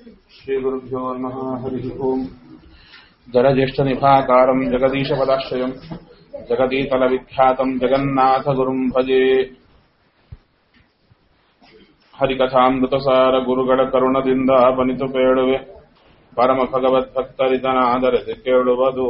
श्रीगुरुभ्यो नमः हरिः ओम् जलज्येष्ठनिभाकारम् जगदीशपदाश्रयम् जगदीतलविख्यातम् जगन्नाथगुरुम् भजे ಹರಿಕಥಾಮೃತಸಾರ ಗುರುಗಳ ಕರುಣದಿಂದ ಬನಿತು ಪೇಳುವೆ ಪರಮ ಭಗವದ್ಭಕ್ತರಿದನಾದರದೆ ಕೇಳುವುದು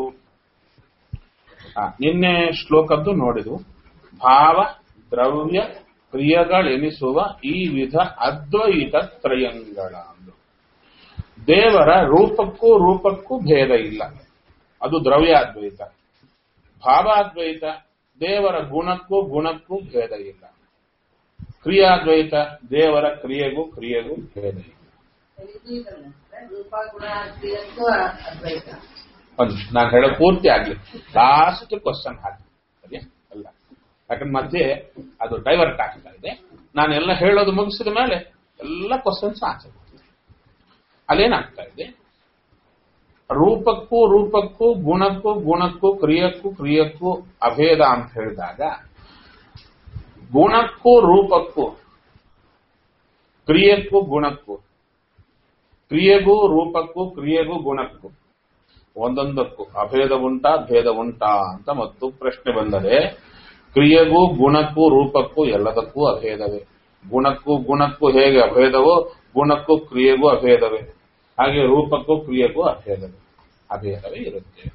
ಆ, ನಿನ್ನೆ ಶ್ಲೋಕದ್ದು ನೋಡಿದು ಭಾವ ದ್ರವ್ಯ ಕ್ರಿಯೆಗಳೆನಿಸುವ ಈ ವಿಧ ಅದ್ವೈತ ತ್ರಯಂಗಳ ಅಂದು ದೇವರ ರೂಪಕ್ಕೂ ರೂಪಕ್ಕೂ ಭೇದ ಇಲ್ಲ ಅದು ದ್ರವ್ಯಾದ್ವೈತ ಭಾವಾದ್ವೈತ ದೇವರ ಗುಣಕ್ಕೂ ಗುಣಕ್ಕೂ ಭೇದ ಇಲ್ಲ ಕ್ರಿಯಾದ್ವೈತ ದೇವರ ಕ್ರಿಯೆಗೂ ಕ್ರಿಯೆಗೂ ಭೇದ ಇಲ್ಲ ರೂಪ ಗುಣ ಕ್ರಿಯತ್ವ ಅದ್ವೈತ ಒಂದು ನಾನು ಹೇಳೋ ಪೂರ್ತಿ ಆಗ್ಲಿ ಲಾಸ್ಟ್ ಕ್ವಶನ್ ಹಾಕಿ ಸರಿಯಾ ಅಲ್ಲ ಯಾಕಂದ್ರೆ ಮಧ್ಯೆ ಅದು ಡೈವರ್ಟ್ ಆಗ್ತಾ ಇದೆ ನಾನೆಲ್ಲ ಹೇಳೋದು ಮುಗಿಸಿದ ಮೇಲೆ ಎಲ್ಲ ಕ್ವಶನ್ಸ್ ಆಚೆ ಬರ್ತಿದೆ. ಅಲ್ಲೇನಾಗ್ತಾ ಇದೆ ರೂಪಕ್ಕೂ ರೂಪಕ್ಕೂ ಗುಣಕ್ಕೂ ಗುಣಕ್ಕೂ ಕ್ರಿಯಕ್ಕೂ ಕ್ರಿಯಕ್ಕೂ ಅಭೇದ ಅಂತ ಹೇಳಿದಾಗ ಗುಣಕ್ಕೂ ರೂಪಕ್ಕೂ ಕ್ರಿಯಕ್ಕೂ ಗುಣಕ್ಕೂ ಕ್ರಿಯೆಗೂ ರೂಪಕ್ಕೂ ಕ್ರಿಯೆಗೂ ಗುಣಕ್ಕೂ ಒಂದೊಂದಕ್ಕೂ ಅಭೇದ ಉಂಟಾ ಭೇದ ಉಂಟಾ ಅಂತ ಮತ್ತು ಪ್ರಶ್ನೆ ಬಂದರೆ ಕ್ರಿಯೆಗೂ ಗುಣಕ್ಕೂ ರೂಪಕ್ಕೂ ಎಲ್ಲದಕ್ಕೂ ಅಭೇದವೇ ಗುಣಕ್ಕೂ ಗುಣಕ್ಕೂ ಹೇಗೆ ಅಭೇದವೋ ಗುಣಕ್ಕೂ ಕ್ರಿಯೆಗೂ ಅಭೇದವೇ ಹಾಗೆ ರೂಪಕ್ಕೂ ಕ್ರಿಯೆಗೂ ಅಭೇದವೇ ಅಭೇದವೇ ಇರುತ್ತೆ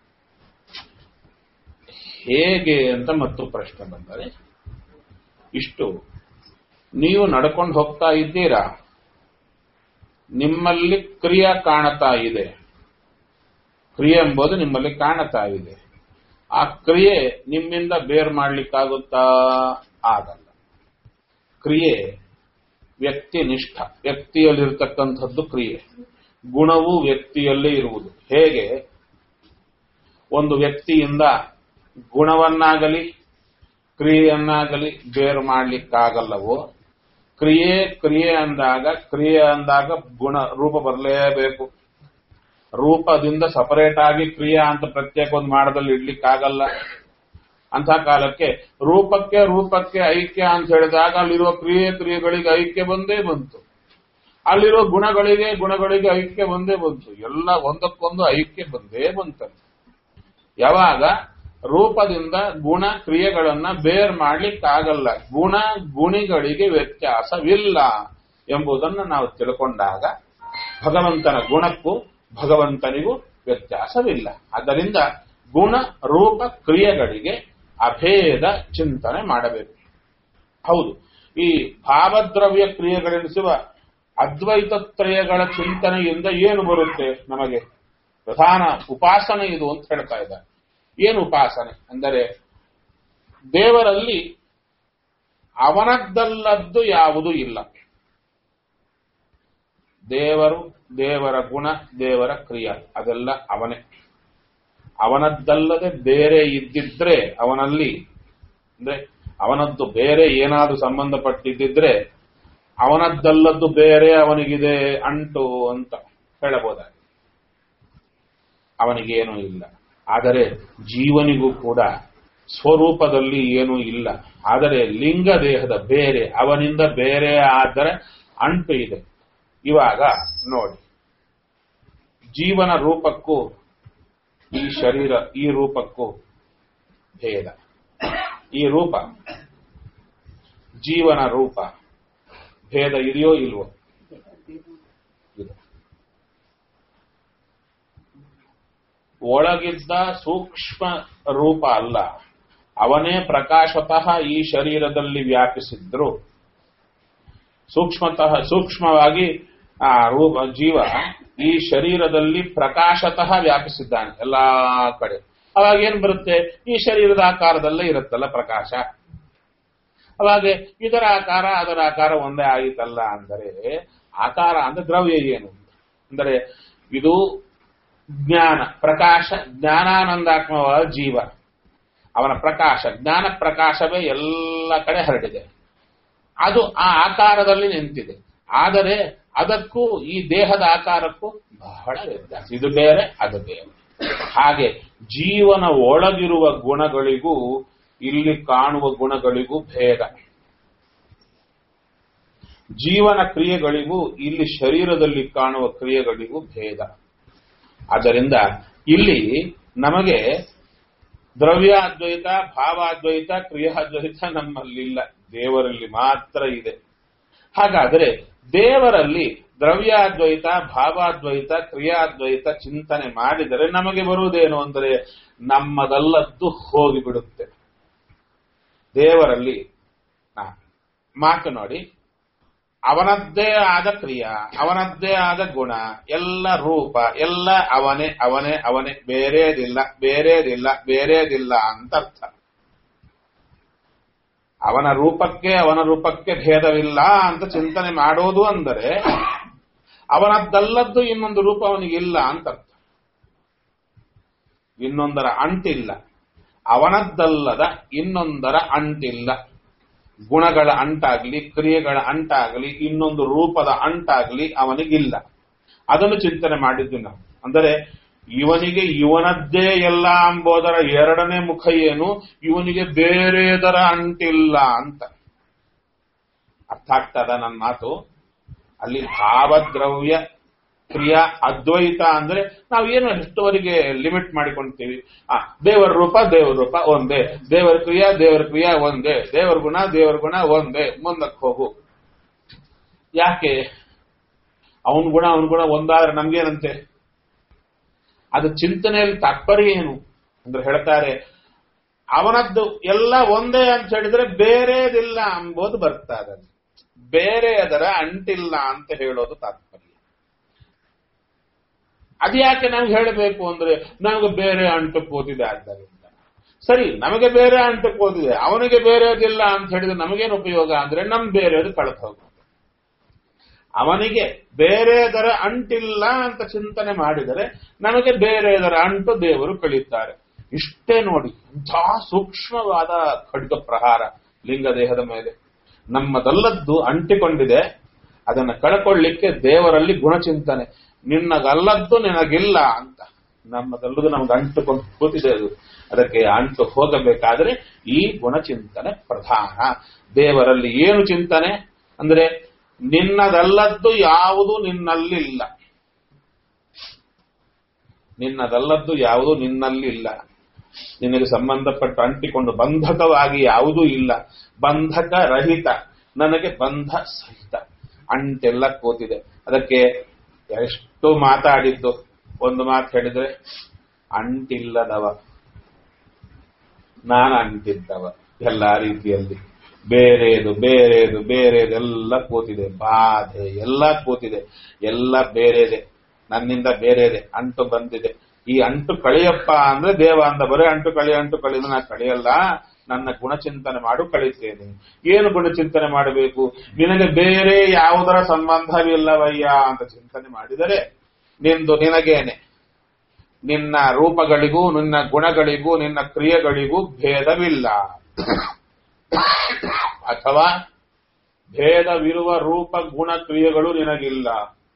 ಹೇಗೆ ಅಂತ ಮತ್ತು ಪ್ರಶ್ನೆ ಬಂದರೆ ಇಷ್ಟು ನೀವು ನಡ್ಕೊಂಡು ಹೋಗ್ತಾ ಇದ್ದೀರಾ ನಿಮ್ಮಲ್ಲಿ ಕ್ರಿಯೆ ಕಾಣತಾ ಇದೆ ಕ್ರಿಯೆ ಎಂಬುದು ನಿಮ್ಮಲ್ಲಿ ಕಾಣತಾ ಇದೆ ಆ ಕ್ರಿಯೆ ನಿಮ್ಮಿಂದ ಬೇರ್ ಮಾಡ್ಲಿಕ್ಕಾಗುತ್ತಾ ಆಗಲ್ಲ ಕ್ರಿಯೆ ವ್ಯಕ್ತಿನಿಷ್ಠ ವ್ಯಕ್ತಿಯಲ್ಲಿರ್ತಕ್ಕಂಥದ್ದು ಕ್ರಿಯೆ ಗುಣವು ವ್ಯಕ್ತಿಯಲ್ಲೇ ಇರುವುದು ಹೇಗೆ ಒಂದು ವ್ಯಕ್ತಿಯಿಂದ ಗುಣವನ್ನಾಗಲಿ ಕ್ರಿಯೆಯನ್ನಾಗಲಿ ಬೇರು ಮಾಡ್ಲಿಕ್ಕಾಗಲ್ಲವೋ ಕ್ರಿಯೆ ಕ್ರಿಯೆ ಅಂದಾಗ ಕ್ರಿಯೆ ಅಂದಾಗ ಗುಣ ರೂಪ ಬರಲೇಬೇಕು ರೂಪದಿಂದ ಸಪರೇಟ್ ಆಗಿ ಕ್ರಿಯೆ ಅಂತ ಪ್ರತ್ಯೇಕ ಒಂದು ಮಾಡದಲ್ಲಿ ಇಡ್ಲಿಕ್ಕಾಗಲ್ಲ ಅಂತ ಕಾಲಕ್ಕೆ ರೂಪಕ್ಕೆ ರೂಪಕ್ಕೆ ಐಕ್ಯ ಅಂತ ಹೇಳಿದಾಗ ಅಲ್ಲಿರುವ ಕ್ರಿಯೆ ಕ್ರಿಯೆಗಳಿಗೆ ಐಕ್ಯ ಬಂದೇ ಬಂತು ಅಲ್ಲಿರೋ ಗುಣಗಳಿಗೆ ಗುಣಗಳಿಗೆ ಐಕ್ಯ ಬಂದೇ ಬಂತು ಎಲ್ಲ ಒಂದಕ್ಕೊಂದು ಐಕ್ಯ ಬಂದೇ ಬಂತಂತೆ ಯಾವಾಗ ರೂಪದಿಂದ ಗುಣ ಕ್ರಿಯೆಗಳನ್ನ ಬೇರ್ ಮಾಡ್ಲಿಕ್ಕಾಗಲ್ಲ ಗುಣ ಗುಣಿಗಳಿಗೆ ವ್ಯತ್ಯಾಸವಿಲ್ಲ ಎಂಬುದನ್ನು ನಾವು ತಿಳ್ಕೊಂಡಾಗ ಭಗವಂತನ ಗುಣಕ್ಕೂ ಭಗವಂತನಿಗೂ ವ್ಯತ್ಯಾಸವಿಲ್ಲ ಆದ್ದರಿಂದ ಗುಣ ರೂಪ ಕ್ರಿಯೆಗಳಿಗೆ ಅಭೇದ ಚಿಂತನೆ ಮಾಡಬೇಕು ಹೌದು ಈ ಭಾವದ್ರವ್ಯ ಕ್ರಿಯೆಗಳೆನಿಸುವ ಅದ್ವೈತತ್ರಯಗಳ ಚಿಂತನೆಯಿಂದ ಏನು ಬರುತ್ತೆ ನಮಗೆ ಪ್ರಧಾನ ಉಪಾಸನೆ ಇದು ಅಂತ ಹೇಳ್ತಾ ಇದ್ದಾರೆ ಏನು ಉಪಾಸನೆ ಅಂದರೆ ದೇವರಲ್ಲಿ ಅವನದ್ದಲ್ಲದ್ದು ಯಾವುದೂ ಇಲ್ಲ ದೇವರು ದೇವರ ಗುಣ ದೇವರ ಕ್ರಿಯ ಅದೆಲ್ಲ ಅವನೇ ಅವನದ್ದಲ್ಲದೆ ಬೇರೆ ಇದ್ದಿದ್ರೆ ಅವನಲ್ಲಿ ಅಂದ್ರೆ ಅವನದ್ದು ಬೇರೆ ಏನಾದರೂ ಸಂಬಂಧಪಟ್ಟಿದ್ದಿದ್ರೆ ಅವನದ್ದಲ್ಲದ್ದು ಬೇರೆ ಅವನಿಗಿದೆ ಅಂಟು ಅಂತ ಹೇಳಬಹುದಾಗಿದೆ ಅವನಿಗೇನೂ ಇಲ್ಲ ಆದರೆ ಜೀವನಿಗೂ ಕೂಡ ಸ್ವರೂಪದಲ್ಲಿ ಏನೂ ಇಲ್ಲ ಆದರೆ ಲಿಂಗ ದೇಹದ ಬೇರೆ ಅವನಿಂದ ಬೇರೆ ಆದರೆ ಅಂಟು ಇದೆ ಇವಾಗ ನೋಡಿ ಜೀವನ ರೂಪಕ್ಕೂ ಈ ಶರೀರ ಈ ರೂಪಕ್ಕೂ ಭೇದ ಈ ರೂಪ ಜೀವನ ರೂಪ ಭೇದ ಇದೆಯೋ ಇಲ್ವೋ ಇದೆ ಒಳಗಿದ್ದ ಸೂಕ್ಷ್ಮ ರೂಪ ಅಲ್ಲ ಅವನೇ ಪ್ರಕಾಶತಃ ಈ ಶರೀರದಲ್ಲಿ ವ್ಯಾಪಿಸಿದ್ರು ಸೂಕ್ಷ್ಮತಃ ಸೂಕ್ಷ್ಮವಾಗಿ ಆ ರೂಪ ಜೀವ ಈ ಶರೀರದಲ್ಲಿ ಪ್ರಕಾಶತಃ ವ್ಯಾಪಿಸಿದ್ದಾನೆ ಎಲ್ಲಾ ಕಡೆ ಅವಾಗ ಏನ್ ಬರುತ್ತೆ ಈ ಶರೀರದ ಆಕಾರದಲ್ಲೇ ಇರುತ್ತಲ್ಲ ಪ್ರಕಾಶ ಅವಾಗ ಇದರ ಆಕಾರ ಅದರ ಆಕಾರ ಒಂದೇ ಆಯಿತಲ್ಲ ಅಂದರೆ ಆಕಾರ ಅಂದ್ರೆ ದ್ರವ್ಯ ಏನು ಅಂದರೆ ಇದು ಜ್ಞಾನ ಪ್ರಕಾಶ ಜ್ಞಾನಾನಂದಾತ್ಮವಾದ ಜೀವ ಅವನ ಪ್ರಕಾಶ ಜ್ಞಾನ ಪ್ರಕಾಶವೇ ಎಲ್ಲ ಕಡೆ ಹರಡಿದೆ ಅದು ಆ ಆಕಾರದಲ್ಲಿ ನಿಂತಿದೆ ಆದರೆ ಅದಕ್ಕೂ ಈ ದೇಹದ ಆಕಾರಕ್ಕೂ ಬಹಳ ವ್ಯತ್ಯಾಸ ಇದು ಬೇರೆ ಅದು ಬೇರೆ ಹಾಗೆ ಜೀವನ ಒಳಗಿರುವ ಗುಣಗಳಿಗೂ ಇಲ್ಲಿ ಕಾಣುವ ಗುಣಗಳಿಗೂ ಭೇದ ಜೀವನ ಕ್ರಿಯೆಗಳಿಗೂ ಇಲ್ಲಿ ಶರೀರದಲ್ಲಿ ಕಾಣುವ ಕ್ರಿಯೆಗಳಿಗೂ ಭೇದ ಆದ್ದರಿಂದ ಇಲ್ಲಿ ನಮಗೆ ದ್ರವ್ಯಾದ್ವೈತ ಭಾವಾದ್ವೈತ ಕ್ರಿಯಾದ್ವೈತ ನಮ್ಮಲ್ಲಿಲ್ಲ ದೇವರಲ್ಲಿ ಮಾತ್ರ ಇದೆ ಹಾಗಾದರೆ ದೇವರಲ್ಲಿ ದ್ರವ್ಯಾದ್ವೈತ ಭಾವಾದ್ವೈತ ಕ್ರಿಯಾದ್ವೈತ ಚಿಂತನೆ ಮಾಡಿದರೆ ನಮಗೆ ಬರುವುದೇನು ಅಂದರೆ ನಮ್ಮದಲ್ಲದ್ದು ಹೋಗಿಬಿಡುತ್ತೆ ದೇವರಲ್ಲಿ ಆ, ಮಾತು ನೋಡಿ ಅವನದ್ದೇ ಆದ ಕ್ರಿಯಾ ಅವನದ್ದೇ ಆದ ಗುಣ ಎಲ್ಲ ರೂಪ ಎಲ್ಲ ಅವನೇ ಅವನೇ ಅವನೇ ಬೇರೇದಿಲ್ಲ ಬೇರೇದಿಲ್ಲ ಬೇರೇದಿಲ್ಲ ಅಂತ ಅರ್ಥ ಅವನ ರೂಪಕ್ಕೆ ಅವನ ರೂಪಕ್ಕೆ ಭೇದವಿಲ್ಲ ಅಂತ ಚಿಂತನೆ ಮಾಡೋದು ಅಂದರೆ ಅವನದ್ದಲ್ಲದ್ದು ಇನ್ನೊಂದು ರೂಪ ಅವನಿಗಿಲ್ಲ ಅಂತ ಅರ್ಥ ಇನ್ನೊಂದರ ಅಂಟಿಲ್ಲ ಅವನದ್ದಲ್ಲದ ಇನ್ನೊಂದರ ಅಂಟಿಲ್ಲ ಗುಣಗಳ ಅಂಟಾಗ್ಲಿ ಕ್ರಿಯೆಗಳ ಅಂಟಾಗ್ಲಿ ಇನ್ನೊಂದು ರೂಪದ ಅಂಟಾಗ್ಲಿ ಅವನಿಗಿಲ್ಲ ಅದನ್ನು ಚಿಂತನೆ ಮಾಡಿದ್ವಿ ನಾವು ಅಂದರೆ ಇವನಿಗೆ ಇವನದ್ದೇ ಎಲ್ಲ ಎಂಬುದರ ಎರಡನೇ ಮುಖ ಏನು ಇವನಿಗೆ ಬೇರೆದರ ಅಂಟಿಲ್ಲ ಅಂತ ಅರ್ಥ ಆಗ್ತದ ನನ್ನ ಮಾತು ಅಲ್ಲಿ ಭಾವದ್ರವ್ಯ ಕ್ರಿಯಾ ಅದ್ವೈತ ಅಂದ್ರೆ ನಾವು ಏನು ಎಷ್ಟುವರೆಗೆ ಲಿಮಿಟ್ ಮಾಡಿಕೊಂತೀವಿ ಆ ದೇವರ ರೂಪ ದೇವರ ರೂಪ ಒಂದೇ ದೇವರ ಕ್ರಿಯಾ ದೇವರ ಕ್ರಿಯಾ ಒಂದೇ ದೇವರ ಗುಣ ದೇವರ ಗುಣ ಒಂದೇ ಮುಂದಕ್ಕೆ ಹೋಗು ಯಾಕೆ ಅವನ ಗುಣ ಅವನ ಗುಣ ಒಂದಾದ್ರೆ ನಮ್ಗೇನಂತೆ ಅದು ಚಿಂತನೆಯಲ್ಲಿ ತಾತ್ಪರ್ಯ ಏನು ಅಂದ್ರೆ ಹೇಳ್ತಾರೆ ಅವನದ್ದು ಎಲ್ಲ ಒಂದೇ ಅಂತ ಹೇಳಿದ್ರೆ ಬೇರೆದಿಲ್ಲ ಎಂಬುದು ಬರ್ತಾ ಇದೆ ಬೇರೆ ಅದರ ಅಂಟಿಲ್ಲ ಅಂತ ಹೇಳೋದು ತಾತ್ಪರ್ಯ ಅದ್ಯಾಕೆ ನಾವು ಹೇಳಬೇಕು ಅಂದ್ರೆ ನಮಗೆ ಬೇರೆ ಅಂಟು ಕೂತಿದೆ ಆದ್ದರಿಂದ ಸರಿ ನಮಗೆ ಬೇರೆ ಅಂಟು ಕೂತಿದೆ ಅವನಿಗೆ ಬೇರೆದಿಲ್ಲ ಅಂತ ಹೇಳಿದ್ರೆ ನಮಗೇನು ಉಪಯೋಗ ಅಂದ್ರೆ ನಮ್ ಬೇರೆಯದು ಕಳೆದು ಹೋಗುತ್ತೆ ಅವನಿಗೆ ಬೇರೆದರ ಅಂಟಿಲ್ಲ ಅಂತ ಚಿಂತನೆ ಮಾಡಿದರೆ ನಮಗೆ ಬೇರೆದರ ಅಂಟು ದೇವರು ಕಳೀತಾರೆ ಇಷ್ಟೇ ನೋಡಿ ಇಂಥ ಸೂಕ್ಷ್ಮವಾದ ಖಡ್ಗ ಪ್ರಹಾರ ಲಿಂಗ ದೇಹದ ಮೇಲೆ ನಮ್ಮದಲ್ಲದ್ದು ಅಂಟಿಕೊಂಡಿದೆ ಅದನ್ನ ಕಳ್ಕೊಳ್ಳಿಕ್ಕೆ ದೇವರಲ್ಲಿ ಗುಣಚಿಂತನೆ ನಿನ್ನಗಲ್ಲದ್ದು ನಿನಗಿಲ್ಲ ಅಂತ ನಮ್ಮದಲ್ಲದು ನಮ್ಗೆ ಅಂಟುಕೊಂಡು ಕೂತಿದೆ ಅದು ಅದಕ್ಕೆ ಅಂಟು ಹೋಗಬೇಕಾದ್ರೆ ಈ ಗುಣಚಿಂತನೆ ಪ್ರಧಾನ ದೇವರಲ್ಲಿ ಏನು ಚಿಂತನೆ ಅಂದ್ರೆ ನಿನ್ನದಲ್ಲದ್ದು ಯಾವುದು ನಿನ್ನಲ್ಲಿಲ್ಲ ನಿನ್ನದಲ್ಲದ್ದು ಯಾವುದು ನಿನ್ನಲ್ಲಿಲ್ಲ ನಿನಗೆ ಸಂಬಂಧಪಟ್ಟ ಅಂಟಿಕೊಂಡು ಬಂಧಕವಾಗಿ ಯಾವುದೂ ಇಲ್ಲ ಬಂಧಕ ರಹಿತ ನನಗೆ ಬಂಧ ಸಹಿತ ಅಂಟೆಲ್ಲ ಕೂತಿದೆ ಅದಕ್ಕೆ ಎಷ್ಟು ಮಾತಾಡಿದ್ದು ಒಂದು ಮಾತು ಹೇಳಿದ್ರೆ ಅಂಟಿಲ್ಲದವ ನಾನು ಅಂಟಿದ್ದವ ಎಲ್ಲ ರೀತಿಯಲ್ಲಿ ಬೇರೆದು ಬೇರೆದು ಬೇರೆದೆಲ್ಲ ಕೂತಿದೆ ಬಾಧೆ ಎಲ್ಲ ಕೂತಿದೆ ಎಲ್ಲ ಬೇರೆದೆ ನನ್ನಿಂದ ಬೇರೆದೆ ಅಂಟು ಬಂದಿದೆ ಈ ಅಂಟು ಕಳೆಯಪ್ಪ ಅಂದ್ರೆ ದೇವ ಅಂದ ಬರೀ ಅಂಟು ಕಳಿ ಅಂಟು ಕಳಿದು ನಾ ಕಳೆಯಲ್ಲ ನನ್ನ ಗುಣಚಿಂತನೆ ಮಾಡು ಕಳೀತೇನೆ ಏನು ಗುಣಚಿಂತನೆ ಮಾಡಬೇಕು ನಿನಗೆ ಬೇರೆ ಯಾವುದರ ಸಂಬಂಧವಿಲ್ಲವಯ್ಯ ಅಂತ ಚಿಂತನೆ ಮಾಡಿದರೆ ನಿಂದು ನಿನಗೇನೆ ನಿನ್ನ ರೂಪಗಳಿಗೂ ನಿನ್ನ ಗುಣಗಳಿಗೂ ನಿನ್ನ ಕ್ರಿಯೆಗಳಿಗೂ ಭೇದವಿಲ್ಲ ಅಥವಾ ಭೇದವಿರುವ ರೂಪ ಗುಣ ಕ್ರಿಯೆಗಳು ನಿನಗಿಲ್ಲ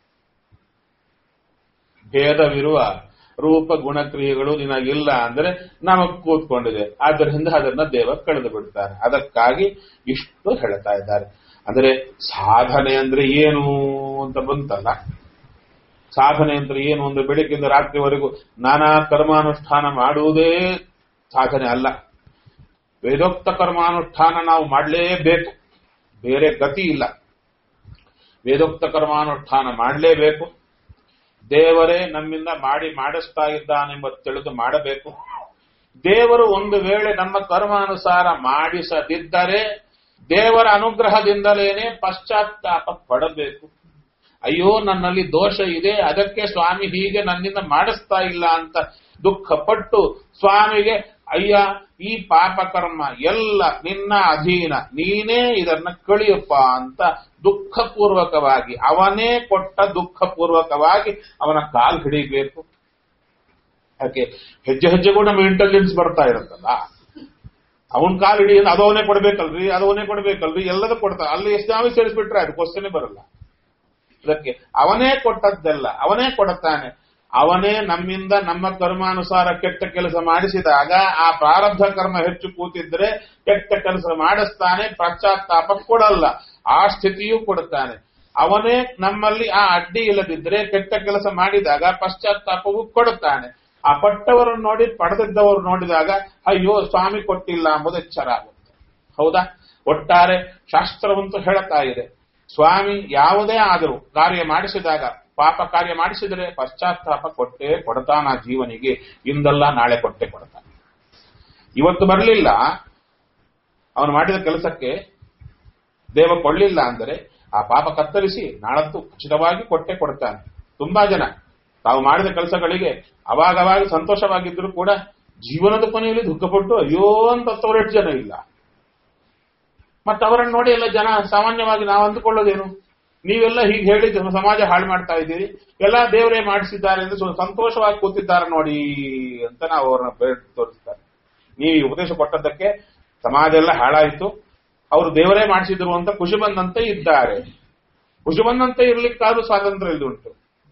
ಭೇದವಿರುವ ರೂಪ ಗುಣ ಕ್ರಿಯೆಗಳು ನಿನಗಿಲ್ಲ ಅಂದ್ರೆ ನಮಗ್ ಕೂತ್ಕೊಂಡಿದೆ ಆದ್ದರಿಂದ ಅದನ್ನ ದೇವ ಕಳೆದು ಬಿಡ್ತಾರೆ ಅದಕ್ಕಾಗಿ ಇಷ್ಟು ಹೇಳ್ತಾ ಇದ್ದಾರೆ ಅಂದ್ರೆ ಸಾಧನೆ ಅಂದ್ರೆ ಏನು ಅಂತ ಬಂತಲ್ಲ ಸಾಧನೆ ಅಂದ್ರೆ ಏನು ಅಂದ್ರೆ ಬೆಳಗ್ಗಿಂದ ರಾತ್ರಿವರೆಗೂ ನಾನಾ ಕರ್ಮಾನುಷ್ಠಾನ ಮಾಡುವುದೇ ಸಾಧನೆ ಅಲ್ಲ ವೇದೋಕ್ತ ಕರ್ಮಾನುಷ್ಠಾನ ನಾವು ಮಾಡಲೇಬೇಕು ಬೇರೆ ಗತಿ ಇಲ್ಲ ವೇದೋಕ್ತ ಕರ್ಮಾನುಷ್ಠಾನ ಮಾಡಲೇಬೇಕು ದೇವರೇ ನಮ್ಮಿಂದ ಮಾಡಿ ಮಾಡಿಸ್ತಾ ಇದ್ದಾನೆಂಬ ತಿಳಿದು ಮಾಡಬೇಕು ದೇವರು ಒಂದು ವೇಳೆ ನಮ್ಮ ಕರ್ಮಾನುಸಾರ ಮಾಡಿಸದಿದ್ದರೆ ದೇವರ ಅನುಗ್ರಹದಿಂದಲೇನೆ ಪಶ್ಚಾತ್ತಾಪ ಪಡಬೇಕು ಅಯ್ಯೋ ನನ್ನಲ್ಲಿ ದೋಷ ಇದೆ ಅದಕ್ಕೆ ಸ್ವಾಮಿ ಹೀಗೆ ನನ್ನಿಂದ ಮಾಡಿಸ್ತಾ ಇಲ್ಲ ಅಂತ ದುಃಖಪಟ್ಟು ಸ್ವಾಮಿಗೆ ಅಯ್ಯ ಈ ಪಾಪಕರ್ಮ ಎಲ್ಲ ನಿನ್ನ ಅಧೀನ ನೀನೇ ಇದನ್ನ ಕಳಿಯಪ್ಪ ಅಂತ ದುಃಖಪೂರ್ವಕವಾಗಿ ಅವನೇ ಕೊಟ್ಟ ದುಃಖಪೂರ್ವಕವಾಗಿ ಅವನ ಕಾಲ್ ಹಿಡಿಬೇಕು ಯಾಕೆ ಹೆಜ್ಜೆ ಹೆಜ್ಜೆಗೂ ನಮ್ಮ ಇಂಟೆಲಿಜೆನ್ಸ್ ಬರ್ತಾ ಇರುತ್ತಲ್ಲ ಅವನ್ ಕಾಲ್ ಹಿಡಿ ಅದು ಅವನೇ ಕೊಡ್ಬೇಕಲ್ರಿ ಅದು ಅವನೇ ಕೊಡ್ಬೇಕಲ್ರಿ ಎಲ್ಲದೂ ಕೊಡ್ತಾ ಅಲ್ಲಿ ಎಷ್ಟು ನಾವೇ ಸೇರಿಸ್ಬಿಟ್ರೆ ಅದು ಕ್ವಶನೇ ಬರಲ್ಲ ಅದಕ್ಕೆ ಅವನೇ ಕೊಟ್ಟದ್ದೆಲ್ಲ ಅವನೇ ಕೊಡುತ್ತಾನೆ ಅವನೇ ನಮ್ಮಿಂದ ನಮ್ಮ ಕರ್ಮಾನುಸಾರ ಕೆಟ್ಟ ಕೆಲಸ ಮಾಡಿಸಿದಾಗ ಆ ಪ್ರಾರಬ್ಧ ಕರ್ಮ ಹೆಚ್ಚು ಕೂತಿದ್ರೆ ಕೆಟ್ಟ ಕೆಲಸ ಮಾಡಿಸ್ತಾನೆ ಪಶ್ಚಾತ್ತಾಪ ಕೊಡಲ್ಲ ಆ ಸ್ಥಿತಿಯೂ ಕೊಡುತ್ತಾನೆ ಅವನೇ ನಮ್ಮಲ್ಲಿ ಆ ಅಡ್ಡಿ ಇಲ್ಲದಿದ್ರೆ ಕೆಟ್ಟ ಕೆಲಸ ಮಾಡಿದಾಗ ಪಶ್ಚಾತ್ತಾಪವು ಕೊಡುತ್ತಾನೆ ಆ ಪಟ್ಟವರನ್ನು ನೋಡಿ ಪಡೆದಿದ್ದವರು ನೋಡಿದಾಗ ಅಯ್ಯೋ ಸ್ವಾಮಿ ಕೊಟ್ಟಿಲ್ಲ ಎಂಬುದು ಎಚ್ಚರ ಆಗುತ್ತೆ ಹೌದಾ ಒಟ್ಟಾರೆ ಶಾಸ್ತ್ರವಂತೂ ಹೇಳುತ್ತಾ ಇದೆ ಸ್ವಾಮಿ ಯಾವುದೇ ಆದರೂ ಕಾರ್ಯ ಮಾಡಿಸಿದಾಗ ಪಾಪ ಕಾರ್ಯ ಮಾಡಿಸಿದರೆ ಪಶ್ಚಾತ್ತಾಪ ಕೊಟ್ಟೇ ಕೊಡ್ತಾನ ಜೀವನಿಗೆ ಇಂದಲ್ಲ ನಾಳೆ ಕೊಟ್ಟೆ ಕೊಡ್ತಾನೆ ಇವತ್ತು ಬರಲಿಲ್ಲ ಅವನು ಮಾಡಿದ ಕೆಲಸಕ್ಕೆ ದೇವ ಕೊಳ್ಳಿಲ್ಲ ಅಂದರೆ ಆ ಪಾಪ ಕತ್ತರಿಸಿ ನಾಳಂತೂ ಖಚಿತವಾಗಿ ಕೊಟ್ಟೆ ಕೊಡ್ತಾನೆ ತುಂಬಾ ಜನ ತಾವು ಮಾಡಿದ ಕೆಲಸಗಳಿಗೆ ಅವಾಗವಾಗ ಸಂತೋಷವಾಗಿದ್ದರೂ ಕೂಡ ಜೀವನದ ಕೊನೆಯಲ್ಲಿ ದುಃಖಪಟ್ಟು ಅಯ್ಯೋ ಅಂತ ಎಷ್ಟು ಜನ ಇಲ್ಲ ಮತ್ತೆ ಅವರನ್ನು ನೋಡಿ ಎಲ್ಲ ಜನ ಸಾಮಾನ್ಯವಾಗಿ ನಾವು ಅಂದುಕೊಳ್ಳೋದೇನು ನೀವೆಲ್ಲ ಹೀಗೆ ಹೇಳಿ ಜನ- ಸಮಾಜ ಹಾಳು ಮಾಡ್ತಾ ಇದ್ದೀರಿ ಎಲ್ಲ ದೇವರೇ ಮಾಡಿಸಿದ್ದಾರೆ ಎಂದು ಸ್ವಲ್ಪ ಸಂತೋಷವಾಗಿ ಕೂತಿದ್ದಾರೆ ನೋಡಿ ಅಂತ ನಾವು ಅವ್ರನ್ನ ಬೇಡ ತೋರಿಸ್ತಾರೆ ನೀವು ಈ ಉಪದೇಶ ಕೊಟ್ಟದ್ದಕ್ಕೆ ಸಮಾಜ ಎಲ್ಲ ಹಾಳಾಯಿತು ಅವರು ದೇವರೇ ಮಾಡಿಸಿದ್ರು ಅಂತ ಖುಷಿ ಬಂದಂತೆ ಇದ್ದಾರೆ ಖುಷಿ ಬಂದಂತೆ ಇರ್ಲಿಕ್ಕಾದ್ರೂ ಸ್ವಾತಂತ್ರ್ಯ ಇಲ್ಲುಂಟು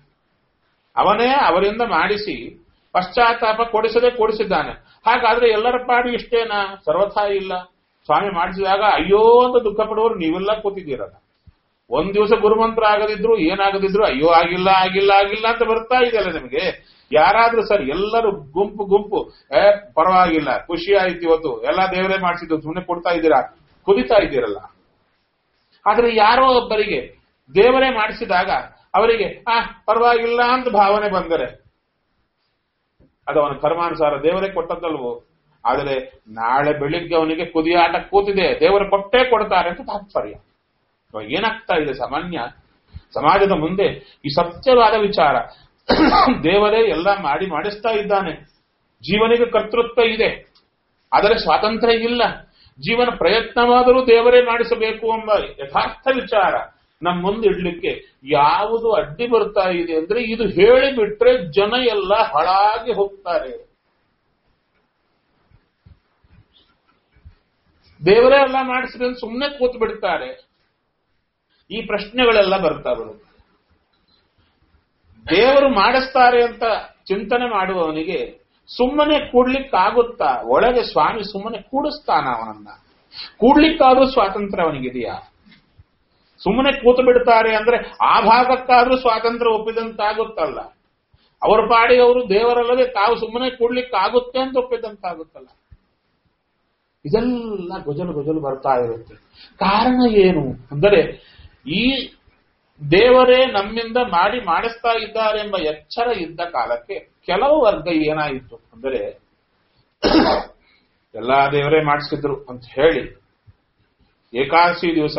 ಅವನೇ ಅವರಿಂದ ಮಾಡಿಸಿ ಪಶ್ಚಾತ್ತಾಪ ಕೊಡಿಸದೆ ಕೊಡಿಸಿದ್ದಾನೆ ಹಾಗಾದ್ರೆ ಎಲ್ಲರ ಪಾಡು ಇಷ್ಟೇನಾ ಸರ್ವಥಾ ಇಲ್ಲ ಸ್ವಾಮಿ ಮಾಡಿಸಿದಾಗ ಅಯ್ಯೋ ಅಂತ ದುಃಖ ಪಡುವವರು ನೀವೆಲ್ಲ ಕೂತಿದ್ದೀರಲ್ಲ ಒಂದ್ ದಿವಸ ಗುರುಮಂತ್ರ ಆಗದಿದ್ರು ಏನಾಗದಿದ್ರು ಅಯ್ಯೋ ಆಗಿಲ್ಲ ಆಗಿಲ್ಲ ಆಗಿಲ್ಲ ಅಂತ ಬರ್ತಾ ಇದೆಯಲ್ಲ ನಿಮಗೆ ಯಾರಾದ್ರೂ ಸರಿ ಎಲ್ಲರೂ ಗುಂಪು ಗುಂಪು ಏ ಪರವಾಗಿಲ್ಲ ಖುಷಿ ಆಯ್ತು ಇವತ್ತು ಎಲ್ಲ ದೇವರೇ ಮಾಡಿಸಿದ್ದು ಸುಮ್ಮನೆ ಕೊಡ್ತಾ ಇದ್ದೀರಾ ಕುದಿತಾ ಇದ್ದೀರಲ್ಲ ಆದ್ರೆ ಯಾರೋ ಒಬ್ಬರಿಗೆ ದೇವರೇ ಮಾಡಿಸಿದಾಗ ಅವರಿಗೆ ಆ ಪರವಾಗಿಲ್ಲ ಅಂತ ಭಾವನೆ ಬಂದರೆ ಅದು ಅವನ ಕರ್ಮಾನುಸಾರ ದೇವರೇ ಕೊಟ್ಟದ್ದಲ್ವೋ ಆದರೆ ನಾಳೆ ಬೆಳಿಗ್ಗೆ ಅವನಿಗೆ ಕುದಿಯಾಟ ಕೂತಿದೆ ದೇವರು ಕೊಟ್ಟೇ ಕೊಡ್ತಾರೆ ಅಂತ ತಾತ್ಪರ್ಯ ಇವಾಗ ಏನಾಗ್ತಾ ಇದೆ ಸಾಮಾನ್ಯ ಸಮಾಜದ ಮುಂದೆ ಈ ಸತ್ಯವಾದ ವಿಚಾರ ದೇವರೇ ಎಲ್ಲ ಮಾಡಿ ಮಾಡಿಸ್ತಾ ಇದ್ದಾನೆ ಜೀವನಿಗೆ ಕರ್ತೃತ್ವ ಇದೆ ಆದರೆ ಸ್ವಾತಂತ್ರ್ಯ ಇಲ್ಲ ಜೀವನ ಪ್ರಯತ್ನವಾದರೂ ದೇವರೇ ಮಾಡಿಸಬೇಕು ಎಂಬ ಯಥಾರ್ಥ ವಿಚಾರ ನಮ್ಮ ಮುಂದೆ ಇಡ್ಲಿಕ್ಕೆ ಯಾವುದು ಅಡ್ಡಿ ಬರ್ತಾ ಇದೆ ಅಂದ್ರೆ ಇದು ಹೇಳಿಬಿಟ್ರೆ ಜನ ಎಲ್ಲ ಹಾಳಾಗಿ ಹೋಗ್ತಾರೆ ದೇವರೇ ಎಲ್ಲ ಮಾಡಿಸಿದ್ರೆ ಅಂತ ಸುಮ್ಮನೆ ಕೂತು ಬಿಡ್ತಾರೆ ಈ ಪ್ರಶ್ನೆಗಳೆಲ್ಲ ಬರ್ತಾ ಬರುತ್ತೆ ದೇವರು ಮಾಡಿಸ್ತಾರೆ ಅಂತ ಚಿಂತನೆ ಮಾಡುವವನಿಗೆ ಸುಮ್ಮನೆ ಕೂಡ್ಲಿಕ್ಕಾಗುತ್ತಾ ಒಳಗೆ ಸ್ವಾಮಿ ಸುಮ್ಮನೆ ಕೂಡಿಸ್ತಾನ ಅವನನ್ನ ಕೂಡ್ಲಿಕ್ಕಾದ್ರೂ ಸ್ವಾತಂತ್ರ್ಯ ಅವನಿಗಿದೆಯಾ ಸುಮ್ಮನೆ ಕೂತು ಬಿಡ್ತಾರೆ ಅಂದ್ರೆ ಆ ಭಾಗಕ್ಕಾದ್ರೂ ಸ್ವಾತಂತ್ರ್ಯ ಒಪ್ಪಿದಂತಾಗುತ್ತಲ್ಲ ಅವರ ಪಾಡಿಗೆ ಅವರು ದೇವರಲ್ಲದೆ ತಾವು ಸುಮ್ಮನೆ ಕೂಡ್ಲಿಕ್ಕಾಗುತ್ತೆ ಅಂತ ಒಪ್ಪಿದಂತಾಗುತ್ತಲ್ಲ ಇದೆಲ್ಲ ಗೊಜಲು ಗೊಜಲು ಬರ್ತಾ ಇರುತ್ತೆ ಕಾರಣ ಏನು ಅಂದರೆ ಈ ದೇವರೇ ನಮ್ಮಿಂದ ಮಾಡಿ ಮಾಡಿಸ್ತಾ ಇದ್ದಾರೆ ಎಂಬ ಎಚ್ಚರ ಇದ್ದ ಕಾಲಕ್ಕೆ ಕೆಲವು ವರ್ಗ ಏನಾಯಿತು ಅಂದರೆ ಎಲ್ಲಾ ದೇವರೇ ಮಾಡಿಸಿದ್ರು ಅಂತ ಹೇಳಿ ಏಕಾದಶಿ ದಿವಸ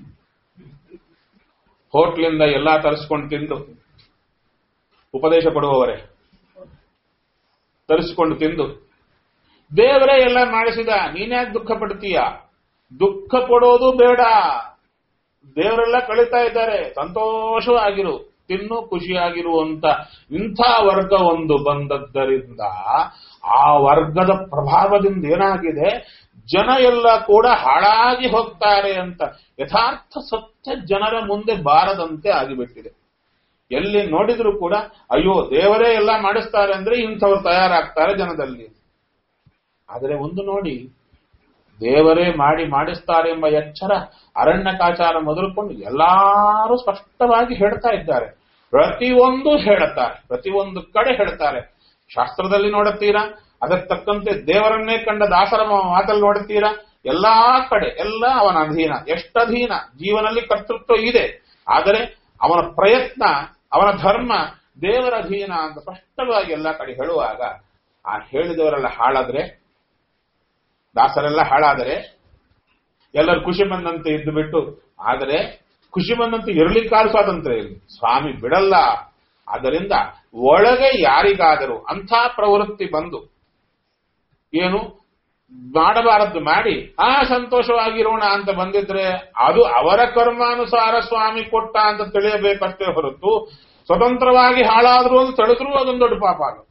ಹೋಟ್ಲಿಂದ ಎಲ್ಲಾ ತರಿಸ್ಕೊಂಡು ತಿಂದು ಉಪದೇಶ ಕೊಡುವವರೇ ತರಿಸಿಕೊಂಡು ತಿಂದು ದೇವರೇ ಎಲ್ಲ ಮಾಡಿಸಿದ ನೀನ್ಯಾಕೆ ದುಃಖ ಪಡ್ತೀಯ ದುಃಖ ಪಡೋದು ಬೇಡ ದೇವರೆಲ್ಲ ಕಳೀತಾ ಇದ್ದಾರೆ ಸಂತೋಷವಾಗಿರು ತಿನ್ನು ಖುಷಿಯಾಗಿರುವಂತ ಇಂಥ ವರ್ಗ ಒಂದು ಬಂದದ್ದರಿಂದ ಆ ವರ್ಗದ ಪ್ರಭಾವದಿಂದ ಏನಾಗಿದೆ ಜನ ಎಲ್ಲ ಕೂಡ ಹಾಳಾಗಿ ಹೋಗ್ತಾರೆ ಅಂತ ಯಥಾರ್ಥ ಸತ್ಯ ಜನರ ಮುಂದೆ ಬಾರದಂತೆ ಆಗಿಬಿಟ್ಟಿದೆ ಎಲ್ಲಿ ನೋಡಿದ್ರು ಕೂಡ ಅಯ್ಯೋ ದೇವರೇ ಎಲ್ಲ ಮಾಡಿಸ್ತಾರೆ ಅಂದ್ರೆ ಇಂಥವ್ರು ತಯಾರಾಗ್ತಾರೆ ಜನದಲ್ಲಿ ಆದರೆ ಒಂದು ನೋಡಿ ದೇವರೇ ಮಾಡಿ ಮಾಡಿಸ್ತಾರೆ ಎಂಬ ಎಚ್ಚರ ಅರಣ್ಯಕಾಚಾರ ಮೊದಲುಕೊಂಡು ಎಲ್ಲರೂ ಸ್ಪಷ್ಟವಾಗಿ ಹೇಳ್ತಾ ಇದ್ದಾರೆ ಪ್ರತಿಯೊಂದು ಹೇಳುತ್ತಾರೆ ಪ್ರತಿಯೊಂದು ಕಡೆ ಹೇಳ್ತಾರೆ ಶಾಸ್ತ್ರದಲ್ಲಿ ನೋಡುತ್ತೀರಾ ಅದಕ್ಕೆ ತಕ್ಕಂತೆ ದೇವರನ್ನೇ ಕಂಡ ದಾಸರ ಮಾತಲ್ಲಿ ನೋಡುತ್ತೀರಾ ಎಲ್ಲಾ ಕಡೆ ಎಲ್ಲ ಅವನ ಅಧೀನ ಎಷ್ಟಧೀನ ಜೀವನಲ್ಲಿ ಕರ್ತೃತ್ವ ಇದೆ ಆದರೆ ಅವನ ಪ್ರಯತ್ನ ಅವನ ಧರ್ಮ ದೇವರ ಅಧೀನ ಅಂತ ಸ್ಪಷ್ಟವಾಗಿ ಎಲ್ಲ ಕಡೆ ಹೇಳುವಾಗ ಆ ಹೇಳಿದವರೆಲ್ಲ ಹಾಳಾದ್ರೆ ದಾಸರೆಲ್ಲ ಹಾಳಾದರೆ ಎಲ್ಲರೂ ಖುಷಿ ಬಂದಂತೆ ಇದ್ದು ಬಿಟ್ಟು ಆದರೆ ಖುಷಿ ಬಂದಂತೆ ಇರಲಿಕ್ಕಾದ ಸ್ವಾತಂತ್ರ್ಯ ಇರಲಿ ಸ್ವಾಮಿ ಬಿಡಲ್ಲ ಆದ್ದರಿಂದ ಒಳಗೆ ಯಾರಿಗಾದರೂ ಅಂಥ ಪ್ರವೃತ್ತಿ ಬಂದು ಏನು ಮಾಡಬಾರದ್ದು ಮಾಡಿ ಆ ಸಂತೋಷವಾಗಿರೋಣ ಅಂತ ಬಂದಿದ್ರೆ ಅದು ಅವರ ಕರ್ಮಾನುಸಾರ ಸ್ವಾಮಿ ಕೊಟ್ಟ ಅಂತ ತಿಳಿಯಬೇಕಷ್ಟೇ ಹೊರತು ಸ್ವತಂತ್ರವಾಗಿ ಹಾಳಾದ್ರು ಅಂತ ತಿಳಿದ್ರೂ ಅದೊಂದು ದೊಡ್ಡ ಪಾಪ ಆಗುತ್ತೆ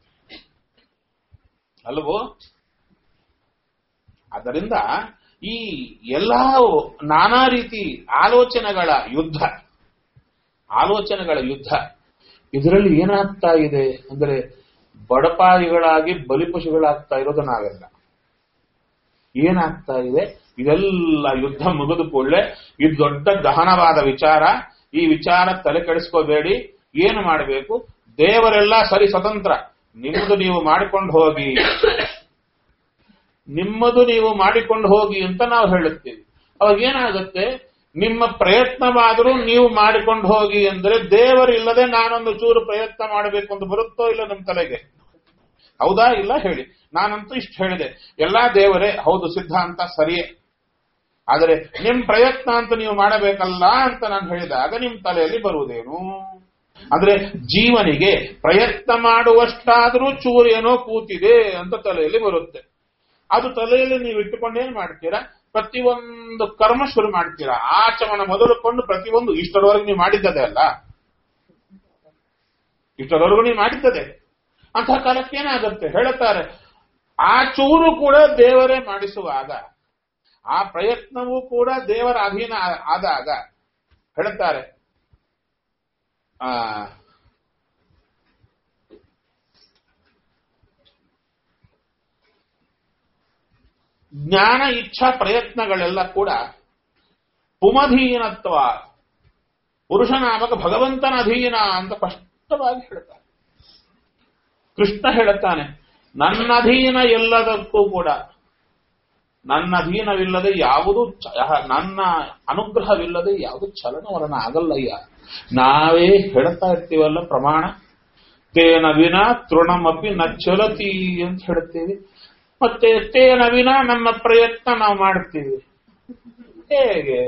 ಅಲ್ವೋ ಆದ್ದರಿಂದ ಈ ಎಲ್ಲಾ ನಾನಾ ರೀತಿ ಆಲೋಚನೆಗಳ ಯುದ್ಧ ಆಲೋಚನೆಗಳ ಯುದ್ಧ ಇದರಲ್ಲಿ ಏನಾಗ್ತಾ ಇದೆ ಅಂದ್ರೆ ಬಡಪಾಯಿಗಳಾಗಿ ಬಲಿಪಶುಗಳಾಗ್ತಾ ಇರೋದು ನಾವೆಲ್ಲ ಏನಾಗ್ತಾ ಇದೆ ಇದೆಲ್ಲ ಯುದ್ಧ ಮುಗಿದ ಕೂಡಲೇ ಇದು ದೊಡ್ಡ ದಹನವಾದ ವಿಚಾರ ಈ ವಿಚಾರ ತಲೆ ಕೆಡಿಸ್ಕೋಬೇಡಿ ಏನು ಮಾಡಬೇಕು ದೇವರೆಲ್ಲ ಸರಿ ಸ್ವತಂತ್ರ ನಿಮ್ಮದು ನೀವು ಮಾಡಿಕೊಂಡು ಹೋಗಿ ನಿಮ್ಮದು ನೀವು ಮಾಡಿಕೊಂಡು ಹೋಗಿ ಅಂತ ನಾವು ಹೇಳುತ್ತೀವಿ ಅವಾಗ ಏನಾಗುತ್ತೆ ನಿಮ್ಮ ಪ್ರಯತ್ನವಾದರೂ ನೀವು ಮಾಡಿಕೊಂಡು ಹೋಗಿ ಅಂದ್ರೆ ದೇವರಿಲ್ಲದೆ ನಾನೊಂದು ಚೂರು ಪ್ರಯತ್ನ ಮಾಡಬೇಕು ಅಂತ ಬರುತ್ತೋ ಇಲ್ಲ ನಿಮ್ಮ ತಲೆಗೆ ಹೌದಾ ಇಲ್ಲ ಹೇಳಿ ನಾನಂತೂ ಇಷ್ಟು ಹೇಳಿದೆ ಎಲ್ಲಾ ದೇವರೇ ಹೌದು ಸಿದ್ಧಾಂತ ಸರಿಯೇ ಆದರೆ ನಿಮ್ ಪ್ರಯತ್ನ ಅಂತ ನೀವು ಮಾಡಬೇಕಲ್ಲ ಅಂತ ನಾನು ಹೇಳಿದಾಗ ನಿಮ್ ತಲೆಯಲ್ಲಿ ಬರುವುದೇನು ಅಂದ್ರೆ ಜೀವನಿಗೆ ಪ್ರಯತ್ನ ಮಾಡುವಷ್ಟಾದರೂ ಚೂರು ಏನೋ ಕೂತಿದೆ ಅಂತ ತಲೆಯಲ್ಲಿ ಬರುತ್ತೆ ಅದು ತಲೆಯಲ್ಲಿ ನೀವು ಇಟ್ಟುಕೊಂಡು ಏನ್ ಮಾಡ್ತೀರಾ ಪ್ರತಿಯೊಂದು ಕರ್ಮ ಶುರು ಮಾಡ್ತೀರಾ ಆಚಮನ ಮೊದಲುಕೊಂಡು ಪ್ರತಿಯೊಂದು ಇಷ್ಟರವರೆಗೆ ನೀವು ಮಾಡಿದ್ದದೆ ಅಲ್ಲ ಇಷ್ಟರವರೆಗೂ ನೀವು ಮಾಡಿದ್ದದೆ ಅಂತಹ ಕಾಲಕ್ಕೆ ಏನಾಗುತ್ತೆ ಹೇಳುತ್ತಾರೆ ಆ ಚೂರು ಕೂಡ ದೇವರೇ ಮಾಡಿಸುವಾಗ ಆ ಪ್ರಯತ್ನವೂ ಕೂಡ ದೇವರ ಅಧೀನ ಆ- ಆದಾಗ ಹೇಳುತ್ತಾರೆ ಆ ಜ್ಞಾನ ಇಚ್ಛಾ ಪ್ರಯತ್ನಗಳೆಲ್ಲ ಕೂಡ ಪುಮಧೀನತ್ವ ಪುರುಷನಾಮಕ ಭಗವಂತನ ಅಧೀನ ಅಂತ ಸ್ಪಷ್ಟವಾಗಿ ಹೇಳ್ತಾರೆ ಕೃಷ್ಣ ಹೇಳುತ್ತಾನೆ ನನ್ನ ಅಧೀನ ಎಲ್ಲದಕ್ಕೂ ಕೂಡ ನನ್ನ ಅಧೀನವಿಲ್ಲದೆ ಯಾವುದು ಚ- ನನ್ನ ಅನುಗ್ರಹವಿಲ್ಲದೆ ಯಾವುದು ಚಲನವಲನ ಆಗಲ್ಲಯ್ಯ ನಾವೇ ಹೇಳ್ತಾ ಇರ್ತೀವಲ್ಲ ಪ್ರಮಾಣ ತೇನ ವಿನ ತೃಣಮಪಿ ನ ಚಲತಿ ಅಂತ ಹೇಳ್ತೀವಿ ಮತ್ತೆ ತೇನ ವಿನ ನಮ್ಮ ಪ್ರಯತ್ನ ನಾವು ಮಾಡ್ತೀವಿ ಹೇಗೆ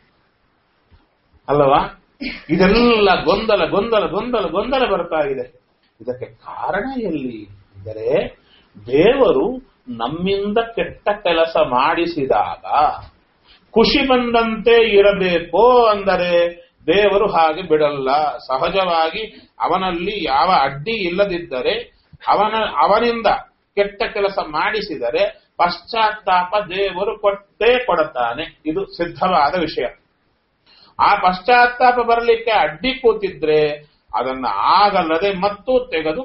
ಅಲ್ಲವಾ ಇದೆಲ್ಲ ಗೊಂದಲ ಗೊಂದಲ ಗೊಂದಲ ಗೊಂದಲ ಬರ್ತಾ ಇದೆ ಇದಕ್ಕೆ ಕಾರಣ ಎಲ್ಲಿ ಅಂದರೆ ದೇವರು ನಮ್ಮಿಂದ ಕೆಟ್ಟ ಕೆಲಸ ಮಾಡಿಸಿದಾಗ ಖುಷಿ ಬಂದಂತೆ ಇರಬೇಕು ಅಂದರೆ ದೇವರು ಹಾಗೆ ಬಿಡಲ್ಲ ಸಹಜವಾಗಿ ಅವನಲ್ಲಿ ಯಾವ ಅಡ್ಡಿ ಇಲ್ಲದಿದ್ದರೆ ಅವನ ಅವನಿಂದ ಕೆಟ್ಟ ಕೆಲಸ ಮಾಡಿಸಿದರೆ ಪಶ್ಚಾತ್ತಾಪ ದೇವರು ಕೊಟ್ಟೇ ಕೊಡುತ್ತಾನೆ ಇದು ಸಿದ್ಧವಾದ ವಿಷಯ ಆ ಪಶ್ಚಾತ್ತಾಪ ಬರಲಿಕ್ಕೆ ಅಡ್ಡಿ ಕೂತಿದ್ರೆ ಅದನ್ನ ಆಗಲ್ಲದೆ ಮತ್ತು ತೆಗೆದು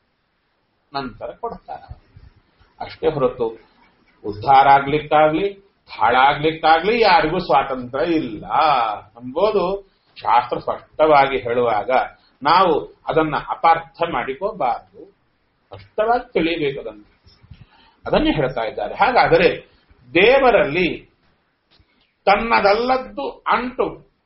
ನಂತರ ಕೊಡ್ತಾನೆ ಅಷ್ಟೇ ಹೊರತು ಉದ್ಧಾರ ಆಗ್ಲಿಕ್ಕಾಗ್ಲಿ ಹಾಳಾಗ್ಲಿಕ್ಕಾಗ್ಲಿ ಯಾರಿಗೂ ಸ್ವಾತಂತ್ರ್ಯ ಇಲ್ಲ ಎಂಬುದು ಶಾಸ್ತ್ರ ಸ್ಪಷ್ಟವಾಗಿ ಹೇಳುವಾಗ ನಾವು ಅದನ್ನ ಅಪಾರ್ಥ ಮಾಡಿಕೋಬಾರದು ಸ್ಪಷ್ಟವಾಗಿ ತಿಳಿಯಬೇಕು ಅದನ್ನು ಅದನ್ನೇ ಹೇಳ್ತಾ ಇದ್ದಾರೆ ಹಾಗಾದರೆ ದೇವರಲ್ಲಿ ತನ್ನದಲ್ಲದ್ದು ಅಂಟು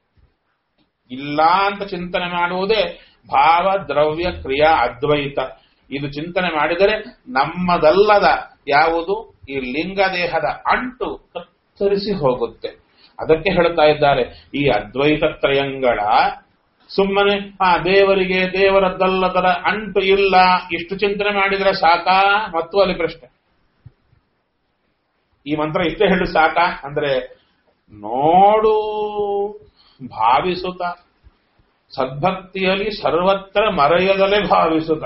ಇಲ್ಲ ಅಂತ ಚಿಂತನೆ ಮಾಡುವುದೇ ಭಾವ ದ್ರವ್ಯ ಕ್ರಿಯಾ ಅದ್ವೈತ ಇದು ಚಿಂತನೆ ಮಾಡಿದರೆ ನಮ್ಮದಲ್ಲದ ಯಾವುದು ಈ ಲಿಂಗ ದೇಹದ ಅಂಟು ಕತ್ತರಿಸಿ ಹೋಗುತ್ತೆ ಅದಕ್ಕೆ ಹೇಳ್ತಾ ಇದ್ದಾರೆ ಈ ಅದ್ವೈತ ತ್ರಯಂಗಳ ಸುಮ್ಮನೆ ಆ ದೇವರಿಗೆ ದೇವರದ್ದಲ್ಲದರ ಅಂಟು ಇಲ್ಲ ಇಷ್ಟು ಚಿಂತನೆ ಮಾಡಿದ್ರೆ ಸಾಕಾ ಮತ್ತು ಅಲ್ಲಿ ಪ್ರಶ್ನೆ ಈ ಮಂತ್ರ ಇಷ್ಟೇ ಹೇಳಿ ಸಾಕಾ ಅಂದ್ರೆ ನೋಡು ಭಾವಿಸುತ್ತ ಸದ್ಭಕ್ತಿಯಲ್ಲಿ ಸರ್ವತ್ರ ಮರೆಯದಲೇ ಭಾವಿಸುತ್ತ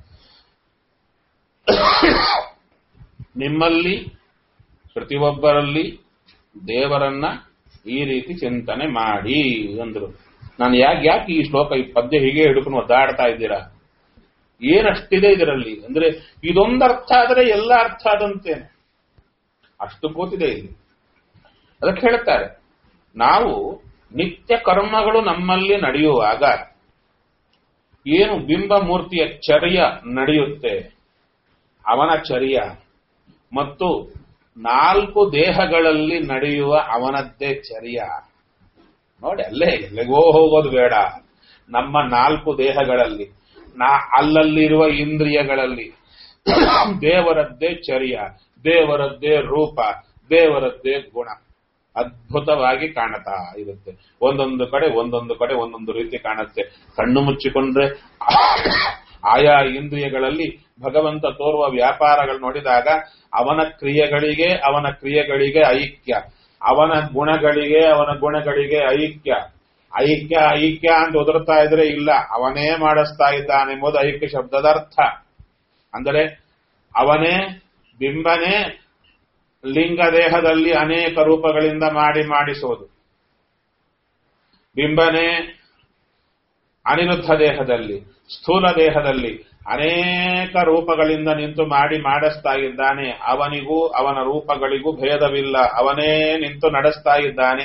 ನಿಮ್ಮಲ್ಲಿ ಪ್ರತಿಯೊಬ್ಬರಲ್ಲಿ ದೇವರನ್ನ ಈ ರೀತಿ ಚಿಂತನೆ ಮಾಡಿ ಅಂದ್ರು ನಾನು ಯಾಕೆ ಯಾಕೆ ಈ ಶ್ಲೋಕ ಈ ಪದ್ಯ ಹೀಗೆ ಹಿಡ್ಕೊಂಡು ಒದ್ದಾಡ್ತಾ ಇದ್ದೀರಾ ಏನಷ್ಟಿದೆ ಇದರಲ್ಲಿ ಅಂದ್ರೆ ಇದೊಂದು ಅರ್ಥ ಆದರೆ ಎಲ್ಲ ಅರ್ಥ ಆದಂತೇನೆ ಅಷ್ಟು ಕೂತಿದೆ ಇಲ್ಲಿ ಅದಕ್ಕೆ ಹೇಳ್ತಾರೆ ನಾವು ನಿತ್ಯ ಕರ್ಮಗಳು ನಮ್ಮಲ್ಲಿ ನಡೆಯುವಾಗ ಏನು ಬಿಂಬ ಮೂರ್ತಿಯ ಚರ್ಯ ನಡೆಯುತ್ತೆ ಅವನ ಚರ್ಯ ಮತ್ತು ನಾಲ್ಕು ದೇಹಗಳಲ್ಲಿ ನಡೆಯುವ ಅವನದ್ದೇ ಚರ್ಯ ನೋಡಿ ಅಲ್ಲೇ ಎಲ್ಲಿಗೋ ಹೋಗೋದು ಬೇಡ ನಮ್ಮ ನಾಲ್ಕು ದೇಹಗಳಲ್ಲಿ ನಾ ಅಲ್ಲಲ್ಲಿರುವ ಇಂದ್ರಿಯಗಳಲ್ಲಿ ದೇವರದ್ದೇ ಚರ್ಯ ದೇವರದ್ದೇ ರೂಪ ದೇವರದ್ದೇ ಗುಣ ಅದ್ಭುತವಾಗಿ ಕಾಣುತ್ತಾ ಇರುತ್ತೆ ಒಂದೊಂದು ಕಡೆ ಒಂದೊಂದು ಕಡೆ ಒಂದೊಂದು ರೀತಿ ಕಾಣುತ್ತೆ ಕಣ್ಣು ಮುಚ್ಚಿಕೊಂಡ್ರೆ ಆಯಾ ಇಂದ್ರಿಯಗಳಲ್ಲಿ ಭಗವಂತ ತೋರುವ ವ್ಯಾಪಾರಗಳು ನೋಡಿದಾಗ ಅವನ ಕ್ರಿಯೆಗಳಿಗೆ ಅವನ ಕ್ರಿಯೆಗಳಿಗೆ ಐಕ್ಯ ಅವನ ಗುಣಗಳಿಗೆ ಅವನ ಗುಣಗಳಿಗೆ ಐಕ್ಯ ಐಕ್ಯ ಐಕ್ಯ ಅಂತ ಒದರ್ತಾ ಇದ್ರೆ ಇಲ್ಲ ಅವನೇ ಮಾಡಿಸ್ತಾ ಇದ್ದಾನೆ ಎಂಬುದು ಐಕ್ಯ ಶಬ್ದದ ಅರ್ಥ ಅಂದರೆ ಅವನೇ ಬಿಂಬನೇ ಲಿಂಗ ದೇಹದಲ್ಲಿ ಅನೇಕ ರೂಪಗಳಿಂದ ಮಾಡಿ ಮಾಡಿಸೋದು ಬಿಂಬನೆ ಅನಿರುದ್ಧ ದೇಹದಲ್ಲಿ ಸ್ಥೂಲ ದೇಹದಲ್ಲಿ ಅನೇಕ ರೂಪಗಳಿಂದ ನಿಂತು ಮಾಡಿ ಮಾಡಿಸ್ತಾ ಇದ್ದಾನೆ ಅವನಿಗೂ ಅವನ ರೂಪಗಳಿಗೂ ಭೇದವಿಲ್ಲ ಅವನೇ ನಿಂತು ನಡೆಸ್ತಾ ಇದ್ದಾನೆ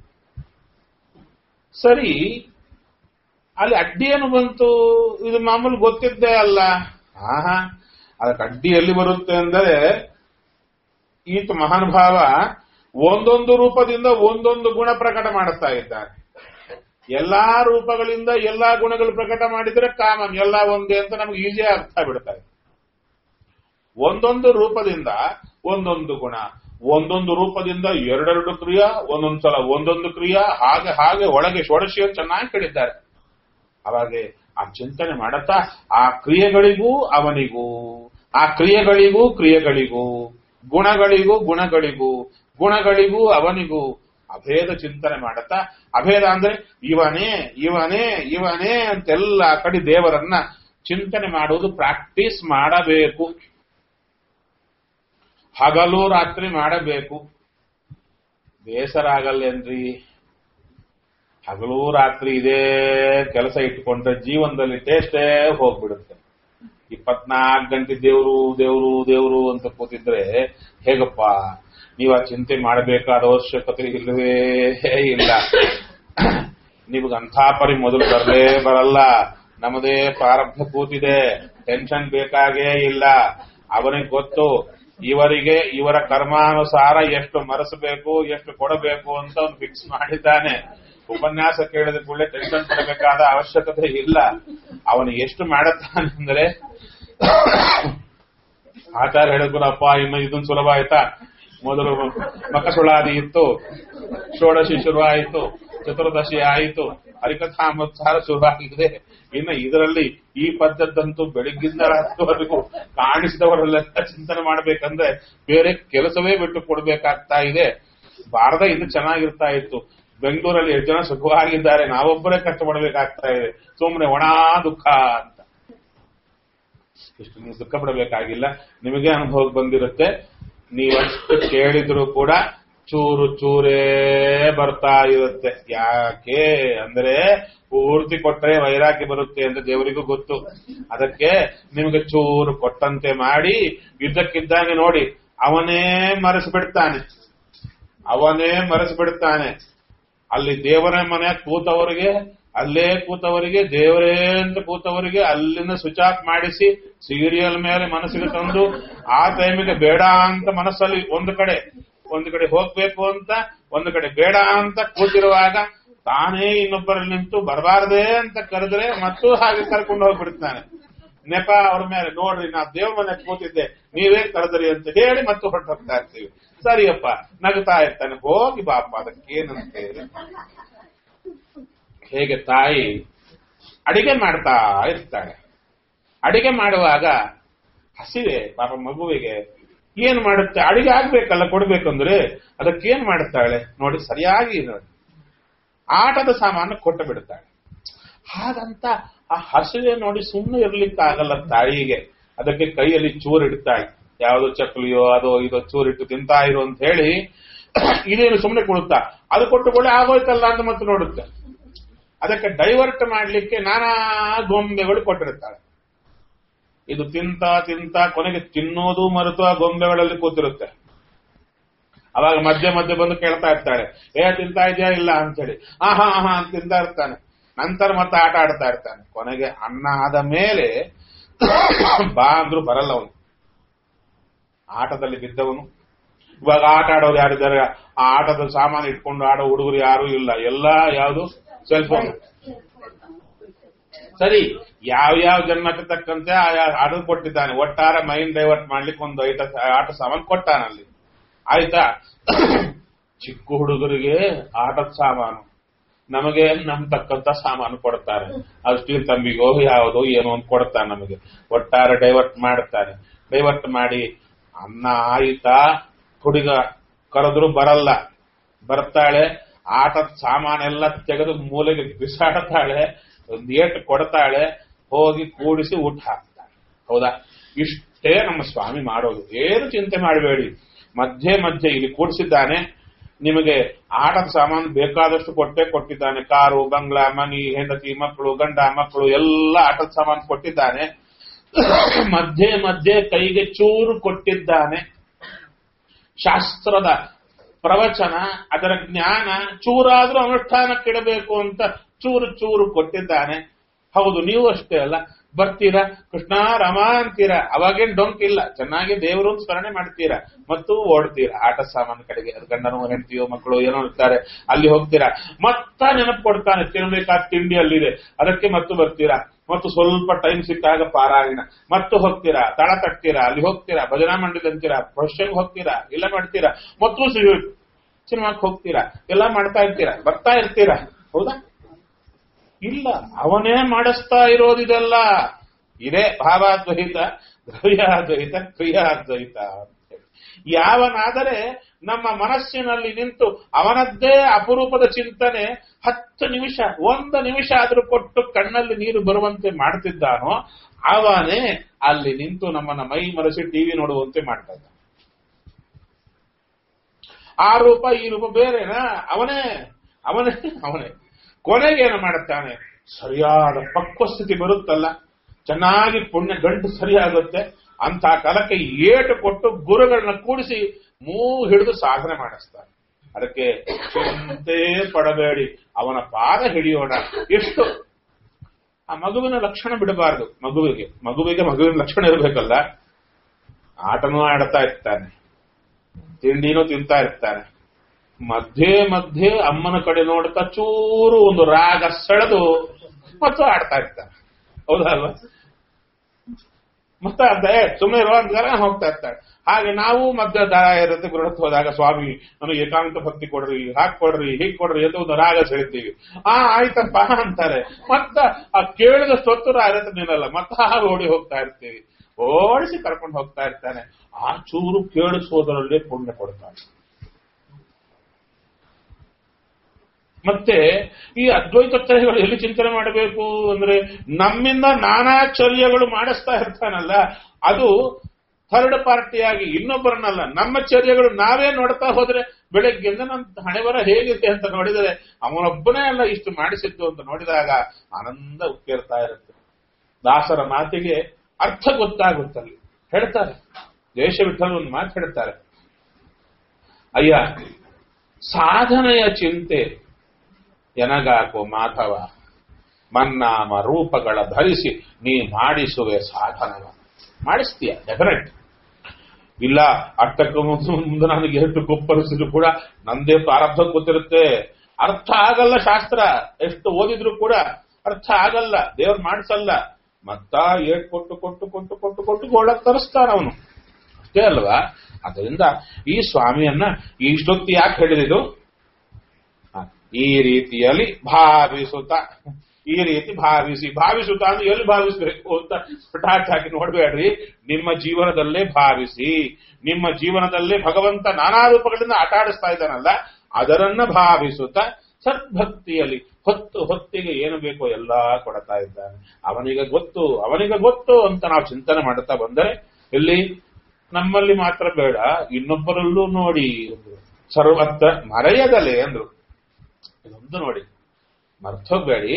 ಸರಿ ಅಲ್ಲಿ ಅಡ್ಡಿ ಏನು ಬಂತು ಇದು ಮಾಮೂಲು ಗೊತ್ತಿದ್ದೇ ಅಲ್ಲ ಆಹಾ ಅದಕ್ಕೆ ಅಡ್ಡಿ ಎಲ್ಲಿ ಬರುತ್ತೆ ಅಂದರೆ ಈತ ಮಹಾನುಭಾವ ಒಂದೊಂದು ರೂಪದಿಂದ ಒಂದೊಂದು ಗುಣ ಪ್ರಕಟ ಮಾಡುತ್ತಾ ಇದ್ದಾನೆ ಎಲ್ಲಾ ರೂಪಗಳಿಂದ ಎಲ್ಲಾ ಗುಣಗಳು ಪ್ರಕಟ ಮಾಡಿದ್ರೆ ಕಾಮನ್ ಎಲ್ಲ ಒಂದೇ ಅಂತ ನಮ್ಗೆ ಈಜಿ ಅರ್ಥ ಬಿಡ್ತಾ ಇದೆ ಒಂದೊಂದು ರೂಪದಿಂದ ಒಂದೊಂದು ಗುಣ ಒಂದೊಂದು ರೂಪದಿಂದ ಎರಡೆರಡು ಕ್ರಿಯಾ ಒಂದೊಂದು ಸಲ ಒಂದೊಂದು ಕ್ರಿಯಾ ಹಾಗೆ ಹಾಗೆ ಒಳಗೆ ಷೋಡಶಿಯನ್ನು ಚೆನ್ನಾಗಿ ಕೇಳಿದ್ದಾರೆ ಅವಾಗೆ ಆ ಚಿಂತನೆ ಮಾಡುತ್ತಾ ಆ ಕ್ರಿಯೆಗಳಿಗೂ ಅವನಿಗೂ ಆ ಕ್ರಿಯೆಗಳಿಗೂ ಕ್ರಿಯೆಗಳಿಗೂ ಗುಣಗಳಿಗೂ ಗುಣಗಳಿಗೂ ಗುಣಗಳಿಗೂ ಅವನಿಗೂ ಅಭೇದ ಚಿಂತನೆ ಮಾಡುತ್ತಾ ಅಭೇದ ಅಂದ್ರೆ ಇವನೇ ಇವನೇ ಇವನೇ ಅಂತೆಲ್ಲ ಕಡೆ ದೇವರನ್ನ ಚಿಂತನೆ ಮಾಡುವುದು ಪ್ರಾಕ್ಟೀಸ್ ಮಾಡಬೇಕು ಹಗಲು ರಾತ್ರಿ ಮಾಡಬೇಕು ಬೇಸರ ಆಗಲ್ಲೇನ್ರಿ ಹಗಲು ರಾತ್ರಿ ಇದೇ ಕೆಲಸ ಇಟ್ಕೊಂಡ್ರೆ ಜೀವನದಲ್ಲಿ ಟೇಸ್ಟೇ ಹೋಗ್ಬಿಡುತ್ತೆ ಇಪ್ಪತ್ನಾಲ್ಕು ಗಂಟೆ ದೇವ್ರು ದೇವ್ರು ದೇವ್ರು ಅಂತ ಕೂತಿದ್ರೆ ಹೇಗಪ್ಪ ನೀವು ಆ ಚಿಂತೆ ಮಾಡಬೇಕಾದ ಅವಶ್ಯಕತೆ ಇಲ್ಲವೇ ಇಲ್ಲ ನಿಮ್ಗೆ ಪರಿ ಮೊದಲು ಬರಲೇ ಬರಲ್ಲ ನಮ್ಮದೇ ಪ್ರಾರಬ್ಧ ಕೂತಿದೆ ಟೆನ್ಷನ್ ಬೇಕಾಗೇ ಇಲ್ಲ ಅವನಿಗೆ ಗೊತ್ತು ಇವರಿಗೆ ಇವರ ಕರ್ಮಾನುಸಾರ ಎಷ್ಟು ಮರೆಸಬೇಕು ಎಷ್ಟು ಕೊಡಬೇಕು ಅಂತ ಅವ್ನು ಫಿಕ್ಸ್ ಮಾಡಿದ್ದಾನೆ ಉಪನ್ಯಾಸ ಕೇಳಿದ ಕೂಡಲೇ ಟೆನ್ಷನ್ ಪಡಬೇಕಾದ ಅವಶ್ಯಕತೆ ಇಲ್ಲ ಅವನು ಎಷ್ಟು ಮಾಡುತ್ತಾನೆ ಅಂದ್ರೆ ಆಚಾರ ಹೇಳಿದ್ರಪ್ಪ ಇನ್ನು ಇದನ್ ಸುಲಭ ಆಯ್ತಾ ಮೊದಲು ಮಕಸುಳಾದಿ ಇತ್ತು ಷೋಡಶಿ ಶುರು ಆಯಿತು ಚತುರ್ದಶಿ ಆಯಿತು ಹರಿಕಥಾಮೋತ್ಸಾರ ಶುರುವಾಗಿದೆ ಇನ್ನು ಇದರಲ್ಲಿ ಈ ಪದ್ಧತಂತೂ ಬೆಳಿಗ್ಗಿಂದ ರಾತ್ರಿವರೆಗೂ ಕಾಣಿಸಿದವರೆಲ್ಲ ಚಿಂತನೆ ಮಾಡಬೇಕಂದ್ರೆ ಬೇರೆ ಕೆಲಸವೇ ಬಿಟ್ಟು ಕೊಡಬೇಕಾಗ್ತಾ ಇದೆ ಭಾರತ ಇದು ಚೆನ್ನಾಗಿರ್ತಾ ಇತ್ತು ಬೆಂಗಳೂರಲ್ಲಿ ಎಷ್ಟು ಜನ ಸುಖವಾಗಿದ್ದಾರೆ ನಾವೊಬ್ಬರೇ ಕಷ್ಟಪಡಬೇಕಾಗ್ತಾ ಇದೆ ಸುಮ್ಮನೆ ಒಣ ದುಃಖ ಅಂತ ಇಷ್ಟು ನೀವು ದುಃಖ ಪಡಬೇಕಾಗಿಲ್ಲ ನಿಮಗೆ ಅನುಭವ ಬಂದಿರುತ್ತೆ ನೀವಷ್ಟು ಕೇಳಿದ್ರು ಕೂಡ ಚೂರು ಚೂರೇ ಬರ್ತಾ ಇರುತ್ತೆ ಯಾಕೆ ಅಂದ್ರೆ ಪೂರ್ತಿ ಕೊಟ್ಟರೆ ವೈರಾಗ್ಯ ಬರುತ್ತೆ ಅಂತ ದೇವರಿಗೂ ಗೊತ್ತು ಅದಕ್ಕೆ ನಿಮಗೆ ಚೂರು ಕೊಟ್ಟಂತೆ ಮಾಡಿ ಯುದ್ಧಕ್ಕಿದ್ದಂಗೆ ನೋಡಿ ಅವನೇ ಮರೆಸಿಬಿಡ್ತಾನೆ ಅವನೇ ಮರೆಸಿಬಿಡ್ತಾನೆ ಅಲ್ಲಿ ದೇವರ ಮನೆ ಕೂತವರಿಗೆ ಅಲ್ಲೇ ಕೂತವರಿಗೆ ದೇವರೇ ಅಂತ ಕೂತವರಿಗೆ ಅಲ್ಲಿಂದ ಸ್ವಿಚ್ ಆಫ್ ಮಾಡಿಸಿ ಸೀರಿಯಲ್ ಮೇಲೆ ಮನಸ್ಸಿಗೆ ತಂದು ಆ ಟೈಮಿಗೆ ಬೇಡ ಅಂತ ಮನಸ್ಸಲ್ಲಿ ಒಂದು ಕಡೆ ಒಂದು ಕಡೆ ಹೋಗ್ಬೇಕು ಅಂತ ಒಂದು ಕಡೆ ಬೇಡ ಅಂತ ಕೂತಿರುವಾಗ ತಾನೇ ಇನ್ನೊಬ್ಬರಲ್ಲಿ ನಿಂತು ಬರಬಾರದೆ ಅಂತ ಕರೆದ್ರೆ ಮತ್ತೂ ಹಾಗೆ ಕರ್ಕೊಂಡು ಹೋಗ್ಬಿಡ್ತಾನೆ ನೆಪ ಅವ್ರ ಮೇಲೆ ನೋಡ್ರಿ ನಾ ದೇವ್ರ ಮನೆ ಕೂತಿದ್ದೆ ನೀವೇ ಕರೆದ್ರಿ ಅಂತ ಹೇಳಿ ಮತ್ತೆ ಹೊರಟೋಗ್ತಾ ಇರ್ತೀವಿ ಸರಿಯಪ್ಪ ನಗುತ್ತಾ ಇರ್ತಾನೆ ಹೋಗಿ ಬಾಪ ಅದಕ್ಕೇನಂತೆ ಹೇಗೆ ತಾಯಿ ಅಡಿಗೆ ಮಾಡ್ತಾ ಇರ್ತಾಳೆ ಅಡಿಗೆ ಮಾಡುವಾಗ ಹಸಿವೆ ಪಾಪ ಮಗುವಿಗೆ ಏನ್ ಮಾಡುತ್ತೆ ಅಡಿಗೆ ಆಗ್ಬೇಕಲ್ಲ ಕೊಡ್ಬೇಕಂದ್ರೆ ಅದಕ್ಕೇನ್ ಮಾಡುತ್ತಾಳೆ ನೋಡಿ ಸರಿಯಾಗಿ ನೋಡಿ ಆಟದ ಸಾಮಾನು ಕೊಟ್ಟು ಬಿಡುತ್ತಾಳೆ ಹಾಗಂತ ಆ ಹಸಿವೆ ನೋಡಿ ಸುಮ್ಮನೆ ಇರ್ಲಿಕ್ಕಾಗಲ್ಲ ತಾಯಿಗೆ ಅದಕ್ಕೆ ಕೈಯಲ್ಲಿ ಚೂರಿಡ್ತಾಳೆ ಯಾವುದು ಚಕ್ಲಿಯೋ ಅದೋ ಇದೋ ಚೂರಿಟ್ಟು ತಿಂತಾ ಇರು ಅಂತ ಹೇಳಿ ಇದೇನು ಸುಮ್ಮನೆ ಕೊಡುತ್ತಾ ಅದು ಕೊಟ್ಟುಕೊಳ್ಳಿ ಆಗೋಯ್ತಲ್ಲ ಅಂತ ಮತ್ತೆ ನೋಡುತ್ತೆ ಅದಕ್ಕೆ ಡೈವರ್ಟ್ ಮಾಡ್ಲಿಕ್ಕೆ ನಾನಾ ಗೊಂಬೆಗಳು ಕೊಟ್ಟಿರ್ತಾಳೆ ಇದು ತಿಂತ ತಿಂತ ಕೊನೆಗೆ ತಿನ್ನೋದು ಮರೆತು ಆ ಗೊಂಬೆಗಳಲ್ಲಿ ಕೂತಿರುತ್ತೆ ಅವಾಗ ಮಧ್ಯೆ ಮಧ್ಯೆ ಬಂದು ಕೇಳ್ತಾ ಇರ್ತಾಳೆ ಏ ತಿಂತಾ ಇದೆಯಾ ಇಲ್ಲ ಅಂತೇಳಿ ಆಹಾ ಆಹಾ ಅಂತ ತಿಂತಾ ಇರ್ತಾನೆ ನಂತರ ಮತ್ತೆ ಆಟ ಆಡ್ತಾ ಇರ್ತಾನೆ ಕೊನೆಗೆ ಅನ್ನ ಆದ ಮೇಲೆ ಬಾ ಅಂದ್ರು ಬರಲ್ಲ ಅವನು ಆಟದಲ್ಲಿ ಬಿದ್ದವನು ಇವಾಗ ಆಟ ಆಡೋರು ಯಾರಿದ್ದಾರೆ ಆ ಆಟದ ಸಾಮಾನು ಇಟ್ಕೊಂಡು ಆಡೋ ಹುಡುಗರು ಯಾರು ಇಲ್ಲ ಎಲ್ಲ ಯಾವುದು ಸೆಲ್ ಫೋನ್ ಸರಿ ಯಾವ ಯಾವ ಜನ್ಮಕ್ಕೆ ತಕ್ಕಂತೆ ಆಟ ಕೊಟ್ಟಿದ್ದಾನೆ ಒಟ್ಟಾರೆ ಮೈಂಡ್ ಡೈವರ್ಟ್ ಮಾಡ್ಲಿಕ್ಕೆ ಒಂದು ಐಟ ಆಟ ಸಾಮಾನು ಕೊಟ್ಟಾನಲ್ಲಿ ಆಯ್ತಾ ಚಿಕ್ಕ ಹುಡುಗರಿಗೆ ಆಟದ ಸಾಮಾನು ನಮಗೆ ನಮ್ ತಕ್ಕಂತ ಸಾಮಾನು ಕೊಡ್ತಾರೆ ಅದು ಸ್ಟೀಲ್ ತಂಬಿಗೋ ಯಾವುದೋ ಏನೋ ಒಂದು ಕೊಡ್ತಾನೆ ನಮಗೆ ಒಟ್ಟಾರೆ ಡೈವರ್ಟ್ ಮಾಡ್ತಾನೆ ಡೈವರ್ಟ್ ಮಾಡಿ ಅನ್ನ ಆಯ್ತಾ ಹುಡುಗ ಕರೆದ್ರು ಬರಲ್ಲ ಬರ್ತಾಳೆ ಆಟದ ಸಾಮಾನೆಲ್ಲ ತೆಗೆದು ಮೂಲೆಗೆ ಬಿಸಾಡ್ತಾಳೆ ಒಂದು ಏಟು ಕೊಡ್ತಾಳೆ ಹೋಗಿ ಕೂಡಿಸಿ ಊಟ ಹಾಕ್ತಾಳೆ ಹೌದಾ ಇಷ್ಟೇ ನಮ್ಮ ಸ್ವಾಮಿ ಮಾಡೋದು ಏನು ಚಿಂತೆ ಮಾಡಬೇಡಿ ಮಧ್ಯೆ ಮಧ್ಯೆ ಇಲ್ಲಿ ಕೂಡಿಸಿದ್ದಾನೆ ನಿಮಗೆ ಆಟದ ಸಾಮಾನು ಬೇಕಾದಷ್ಟು ಕೊಟ್ಟೆ ಕೊಟ್ಟಿದ್ದಾನೆ ಕಾರು ಬಂಗ್ಲಾ ಮನಿ ಹೆಂಡತಿ ಮಕ್ಕಳು ಗಂಡ ಮಕ್ಕಳು ಎಲ್ಲ ಆಟದ ಸಾಮಾನು ಕೊಟ್ಟಿದ್ದಾನೆ ಮಧ್ಯೆ ಮಧ್ಯೆ ಕೈಗೆ ಚೂರು ಕೊಟ್ಟಿದ್ದಾನೆ ಶಾಸ್ತ್ರದ ಪ್ರವಚನ ಅದರ ಜ್ಞಾನ ಚೂರಾದ್ರೂ ಅನುಷ್ಠಾನಕ್ಕಿಡಬೇಕು ಅಂತ ಚೂರು ಚೂರು ಕೊಟ್ಟಿದ್ದಾನೆ ಹೌದು ನೀವು ಅಷ್ಟೇ ಅಲ್ಲ ಬರ್ತೀರಾ ಕೃಷ್ಣ ರಮ ಅಂತೀರಾ ಅವಾಗೇನ್ ಡೊಂಕ್ ಇಲ್ಲ ಚೆನ್ನಾಗಿ ದೇವರು ಸ್ಮರಣೆ ಮಾಡ್ತೀರಾ ಮತ್ತು ಓಡ್ತೀರಾ ಆಟ ಸಾಮಾನು ಕಡೆಗೆ ಅದು ಗಂಡನೋ ಹೆಂಡತಿಯೋ ಮಕ್ಕಳು ಏನೋ ಇರ್ತಾರೆ ಅಲ್ಲಿ ಹೋಗ್ತೀರಾ ಮತ್ತ ನೆನಪು ಕೊಡ್ತಾನೆ ತಿನ್ಬೇಕಾದ ತಿಂಡಿ ಅಲ್ಲಿದೆ ಅದಕ್ಕೆ ಮತ್ತು ಬರ್ತೀರಾ ಮತ್ತು ಸ್ವಲ್ಪ ಟೈಮ್ ಸಿಕ್ಕಾಗ ಪಾರಾಯಣ ಮತ್ತು ಹೋಗ್ತೀರಾ ತಳ ತಟ್ತೀರಾ ಅಲ್ಲಿ ಹೋಗ್ತೀರಾ ಭಜನಾ ಮಂಡಳಿ ಅಂತೀರಾ ಭವಿಷ್ಯಕ್ಕೆ ಹೋಗ್ತೀರಾ ಇಲ್ಲ ಮಾಡ್ತೀರಾ ಮತ್ತು ಸಿನಿಮಾಕ್ಕೆ ಹೋಗ್ತೀರಾ ಎಲ್ಲ ಮಾಡ್ತಾ ಇರ್ತೀರಾ ಬರ್ತಾ ಇರ್ತೀರಾ ಹೌದಾ ಇಲ್ಲ ಅವನೇ ಮಾಡಿಸ್ತಾ ಇರೋದಿದೆಲ್ಲ ಇದೇ ಭಾವಾದ್ವೈತ ದ್ರವ್ಯಾದ್ವೈತ ಕ್ರಿಯಾದ್ವೈತ ಅಂತೇಳಿ. ಯಾವನಾದರೆ ನಮ್ಮ ಮನಸ್ಸಿನಲ್ಲಿ ನಿಂತು ಅವನದ್ದೇ ಅಪರೂಪದ ಚಿಂತನೆ ಹತ್ತು ನಿಮಿಷ ಒಂದು ನಿಮಿಷ ಆದ್ರೂ ಕೊಟ್ಟು ಕಣ್ಣಲ್ಲಿ ನೀರು ಬರುವಂತೆ ಮಾಡ್ತಿದ್ದಾನೋ ಅವನೇ ಅಲ್ಲಿ ನಿಂತು ನಮ್ಮನ್ನ ಮೈ ಮರೆಸಿ ಟಿವಿ ನೋಡುವಂತೆ ಮಾಡ್ತಾ ಇದ್ದಾನೆ ಆ ರೂಪ ಈ ರೂಪ ಬೇರೆನಾ ಅವನೇ ಅವನೇ ಅವನೇ ಕೊನೆಗೆ ಏನು ಮಾಡುತ್ತಾನೆ ಸರಿಯಾದ ಪಕ್ವ ಸ್ಥಿತಿ ಬರುತ್ತಲ್ಲ ಚೆನ್ನಾಗಿ ಪುಣ್ಯ ಗಂಟು ಸರಿಯಾಗುತ್ತೆ ಅಂತ ಕಾಲಕ್ಕೆ ಏಟು ಕೊಟ್ಟು ಗುರುಗಳನ್ನ ಕೂಡಿಸಿ ಮೂ ಹಿಡಿದು ಸಾಧನೆ ಮಾಡಿಸ್ತಾನೆ ಅದಕ್ಕೆ ಚಿಂತೆ ಪಡಬೇಡಿ ಅವನ ಪಾದ ಹಿಡಿಯೋಣ ಎಷ್ಟು ಆ ಮಗುವಿನ ಲಕ್ಷಣ ಬಿಡಬಾರದು ಮಗುವಿಗೆ ಮಗುವಿಗೆ ಮಗುವಿನ ಲಕ್ಷಣ ಇರಬೇಕಲ್ಲ ಆಟನೂ ಆಡ್ತಾ ಇರ್ತಾನೆ ತಿಂಡಿನೂ ತಿಂತಾ ಇರ್ತಾನೆ ಮಧ್ಯೆ ಮಧ್ಯೆ ಅಮ್ಮನ ಕಡೆ ನೋಡ್ತಾ ಚೂರು ಒಂದು ರಾಗ ಸೆಳೆದು ಮತ್ತು ಆಡ್ತಾ ಇರ್ತಾನೆ ಹೌದಾ ಅಲ್ವಾ ಮತ್ತೆ ಅದೇ ಸುಮ್ಮನೆ ಇರೋ ಅಂತಾರ ಹೋಗ್ತಾ ಇರ್ತಾಳೆ ಹಾಗೆ ನಾವು ಮಧ್ಯ ದಾರ ಇರುತ್ತೆ ಗೃಹಕ್ಕೆ ಹೋದಾಗ ಸ್ವಾಮಿ ನನಗೆ ಏಕಾಂತ ಭಕ್ತಿ ಕೊಡ್ರಿ ಹಾಕ್ ಕೊಡ್ರಿ ಹೀಗ್ ಕೊಡ್ರಿ ಅಂತ ಒಂದು ರಾಗ ಸೆಳಿತೀವಿ ಆ ಆಯ್ತಪ್ಪ ಅಂತಾರೆ ಮತ್ತ ಆ ಕೇಳಿದ ಸ್ವತ್ತು ರಾಗ ನೀನಲ್ಲ ಮತ್ತ ಹಾಗೆ ಓಡಿ ಹೋಗ್ತಾ ಇರ್ತೀವಿ ಓಡಿಸಿ ಕರ್ಕೊಂಡು ಹೋಗ್ತಾ ಇರ್ತಾನೆ ಆ ಚೂರು ಕೇಳಿಸೋದರಲ್ಲೇ ಪುಣ್ಯ ಕೊಡ್ತಾನೆ ಮತ್ತೆ ಈ ಅದ್ವೈತ ತ್ರಯಗಳು ಎಲ್ಲಿ ಚಿಂತನೆ ಮಾಡಬೇಕು ಅಂದ್ರೆ ನಮ್ಮಿಂದ ನಾನಾ ಚರ್ಯಗಳು ಮಾಡಿಸ್ತಾ ಇರ್ತಾನಲ್ಲ ಅದು ಥರ್ಡ್ ಪಾರ್ಟಿಯಾಗಿ ಇನ್ನೊಬ್ಬರನ್ನಲ್ಲ ನಮ್ಮ ಚರ್ಯಗಳು ನಾವೇ ನೋಡ್ತಾ ಹೋದ್ರೆ ಬೆಳಗ್ಗೆಯಿಂದ ನಮ್ಮ ಹಣೆಬರ ಹೇಗಿದೆ ಅಂತ ನೋಡಿದರೆ ಅವನೊಬ್ಬನೇ ಅಲ್ಲ ಇಷ್ಟು ಮಾಡಿಸಿದ್ದು ಅಂತ ನೋಡಿದಾಗ ಆನಂದ ಉಕ್ಕೇರ್ತಾ ಇರುತ್ತೆ ದಾಸರ ಮಾತಿಗೆ ಅರ್ಥ ಗೊತ್ತಾಗುತ್ತಲ್ಲಿ ಹೇಳ್ತಾರೆ ದೇಶ ವಿಠಲ್ ಒಂದು ಮಾತು ಹೇಳ್ತಾರೆ ಅಯ್ಯ ಸಾಧನೆಯ ಚಿಂತೆ ಎನಗಾಕೋ ಮಾಧವ ಮನ್ನಾಮ ರೂಪಗಳ ಧರಿಸಿ ನೀ ಮಾಡಿಸುವೆ ಸಾಧನವ ಮಾಡಿಸ್ತೀಯ ಡೆಫಿನೆಟ್ ಇಲ್ಲ ಅಷ್ಟಕ್ಕೆ ಮುಂದೆ ನನಗೆ ಎಷ್ಟು ಕೊಪ್ಪರಿಸಿದ್ರು ಕೂಡ ನಂದೇ ಪ್ರಾರಬ್ಧ ಗೊತ್ತಿರುತ್ತೆ ಅರ್ಥ ಆಗಲ್ಲ ಶಾಸ್ತ್ರ ಎಷ್ಟು ಓದಿದ್ರು ಕೂಡ ಅರ್ಥ ಆಗಲ್ಲ ದೇವ್ರು ಮಾಡಿಸಲ್ಲ ಮತ್ತ ಏಟ್ ಕೊಟ್ಟು ಕೊಟ್ಟು ಕೊಟ್ಟು ಕೊಟ್ಟು ಕೊಟ್ಟು ಗೋಳಕ್ ತರಿಸ್ತಾನ ಅವನು ಅಷ್ಟೇ ಅಲ್ವಾ ಅದರಿಂದ ಈ ಸ್ವಾಮಿಯನ್ನ ಇಷ್ಟೊತ್ತು ಯಾಕೆ ಹೇಳಿದಿದು ಈ ರೀತಿಯಲ್ಲಿ ಭಾವಿಸುತ್ತ ಈ ರೀತಿ ಭಾವಿಸಿ ಭಾವಿಸುತ್ತ ಅಂದ್ರೆ ಎಲ್ಲಿ ಭಾವಿಸಬೇಕು ಅಂತ ಪಟಾಟ್ ಹಾಕಿ ನೋಡ್ಬೇಡ್ರಿ ನಿಮ್ಮ ಜೀವನದಲ್ಲೇ ಭಾವಿಸಿ ನಿಮ್ಮ ಜೀವನದಲ್ಲೇ ಭಗವಂತ ನಾನಾ ರೂಪಗಳಿಂದ ಆಟ ಆಡಿಸ್ತಾ ಇದ್ದಾನಲ್ಲ ಅದರನ್ನ ಭಾವಿಸುತ್ತ ಸದ್ಭಕ್ತಿಯಲ್ಲಿ ಹೊತ್ತು ಹೊತ್ತಿಗೆ ಏನು ಬೇಕೋ ಎಲ್ಲಾ ಕೊಡ್ತಾ ಇದ್ದಾನೆ ಅವನಿಗೆ ಗೊತ್ತು ಅವನಿಗೆ ಗೊತ್ತು ಅಂತ ನಾವು ಚಿಂತನೆ ಮಾಡುತ್ತಾ ಬಂದರೆ ಇಲ್ಲಿ ನಮ್ಮಲ್ಲಿ ಮಾತ್ರ ಬೇಡ ಇನ್ನೊಬ್ಬರಲ್ಲೂ ನೋಡಿ ಅಂದ್ರು. ಸರ್ವತ್ರ ಮರೆಯದಲೆ ಅಂದ್ರು ಇದೊಂದು ನೋಡಿ ಮರ್ತೋಗ್ಬೇಡಿ